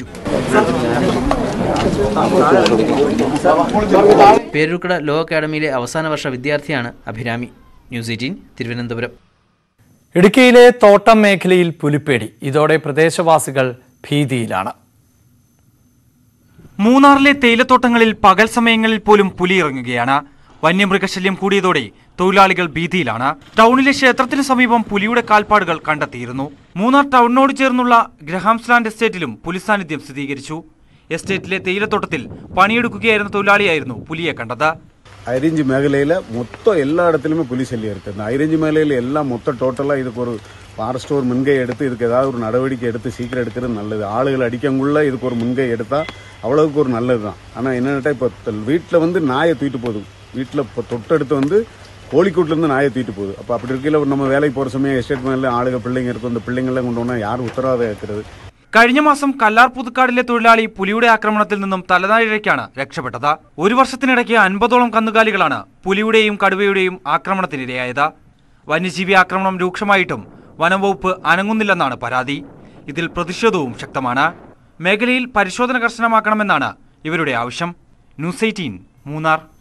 പേരൂർക്കട ലോ അക്കാദമിയിലെ അവസാന വർഷ വിദ്യാർത്ഥിയാണ് അഭിരാമി ന്യൂസ് എയ്റ്റീൻ തിരുവനന്തപുരം ഇടുക്കിയിലെ തോട്ടം മേഖലയിൽ പുലിപ്പേടി ഇതോടെ പ്രദേശവാസികൾ ഭീതിയിലാണ് മൂന്നാറിലെ തേയിലത്തോട്ടങ്ങളിൽ പകൽ സമയങ്ങളിൽ പോലും പുലി ഇറങ്ങുകയാണ് വന്യമൃഗശല്യം കൂടിയതോടെ തൊഴിലാളികൾ ഭീതിയിലാണ് ടൗണിലെ ക്ഷേത്രത്തിന് സമീപം പുലിയുടെ കാൽപ്പാടുകൾ കണ്ടെത്തിയിരുന്നു മൂന്നാർ ടൗണിനോട് ചേർന്നുള്ള ഗ്രഹാംസ് ലാൻഡ് എസ്റ്റേറ്റിലും പുലി സാന്നിധ്യം സ്ഥിരീകരിച്ചു എസ്റ്റേറ്റിലെ തേയിലത്തോട്ടത്തിൽ പണിയെടുക്കുകയായിരുന്ന തൊഴിലാളിയായിരുന്നു പുലിയെ കണ്ടത് ஹைரேஞ்ச் மேഖலையில் மொத்தம் எல்லா இடத்துலையுமே புலி சல்லியம் இருக்குது இந்த ஹைரேஞ்ச் மேலையில் எல்லாம் மொத்தம் டோட்டலாக இதுக்கு ஒரு ஃபாரஸ்ட் ஒரு முன்கை எடுத்து இதுக்கு ஏதாவது ஒரு நடவடிக்கை எடுத்து சீக்கிரம் எடுக்கிறது நல்லது ஆளுகள் அடிக்கங்குள்ள இதுக்கு ஒரு முன்கை எடுத்தால் அவ்வளவுக்கு ஒரு நல்லது தான் ஆனால் என்னென்னா இப்போ வீட்டில் வந்து நாயை தூக்கிட்டு போகுது வீட்டில் இப்போ தொட்டடுத்து வந்து கோழிக்கூட்டிலேருந்து நாயை தூக்கிட்டு போகுது அப்போ அப்படி இருக்கையில் நம்ம வேலைக்கு போகிற சமயம் எஸ்டேட் மேலே ஆளுக பிள்ளைங்க இருக்கும் இந்த பிள்ளைங்களாம் கொண்டு போனால் யார் உத்தரவாதம் இருக்கிறது കഴിഞ്ഞ മാസം കല്ലാർ പുതുക്കാടിലെ തൊഴിലാളി പുലിയുടെ ആക്രമണത്തിൽ നിന്നും തലനാരിഴയ്ക്കാണ് രക്ഷപ്പെട്ടത് ഒരു വർഷത്തിനിടയ്ക്ക് അൻപതോളം കന്നുകാലികളാണ് പുലിയുടെയും കടുവയുടെയും ആക്രമണത്തിനിരയായത് വന്യജീവി ആക്രമണം രൂക്ഷമായിട്ടും വനംവകുപ്പ് അനങ്ങുന്നില്ലെന്നാണ് പരാതി ഇതിൽ പ്രതിഷേധവും ശക്തമാണ് മേഖലയിൽ പരിശോധന കർശനമാക്കണമെന്നാണ് ഇവരുടെ ആവശ്യം ന്യൂസ് എയ്റ്റീൻ മൂന്നാർ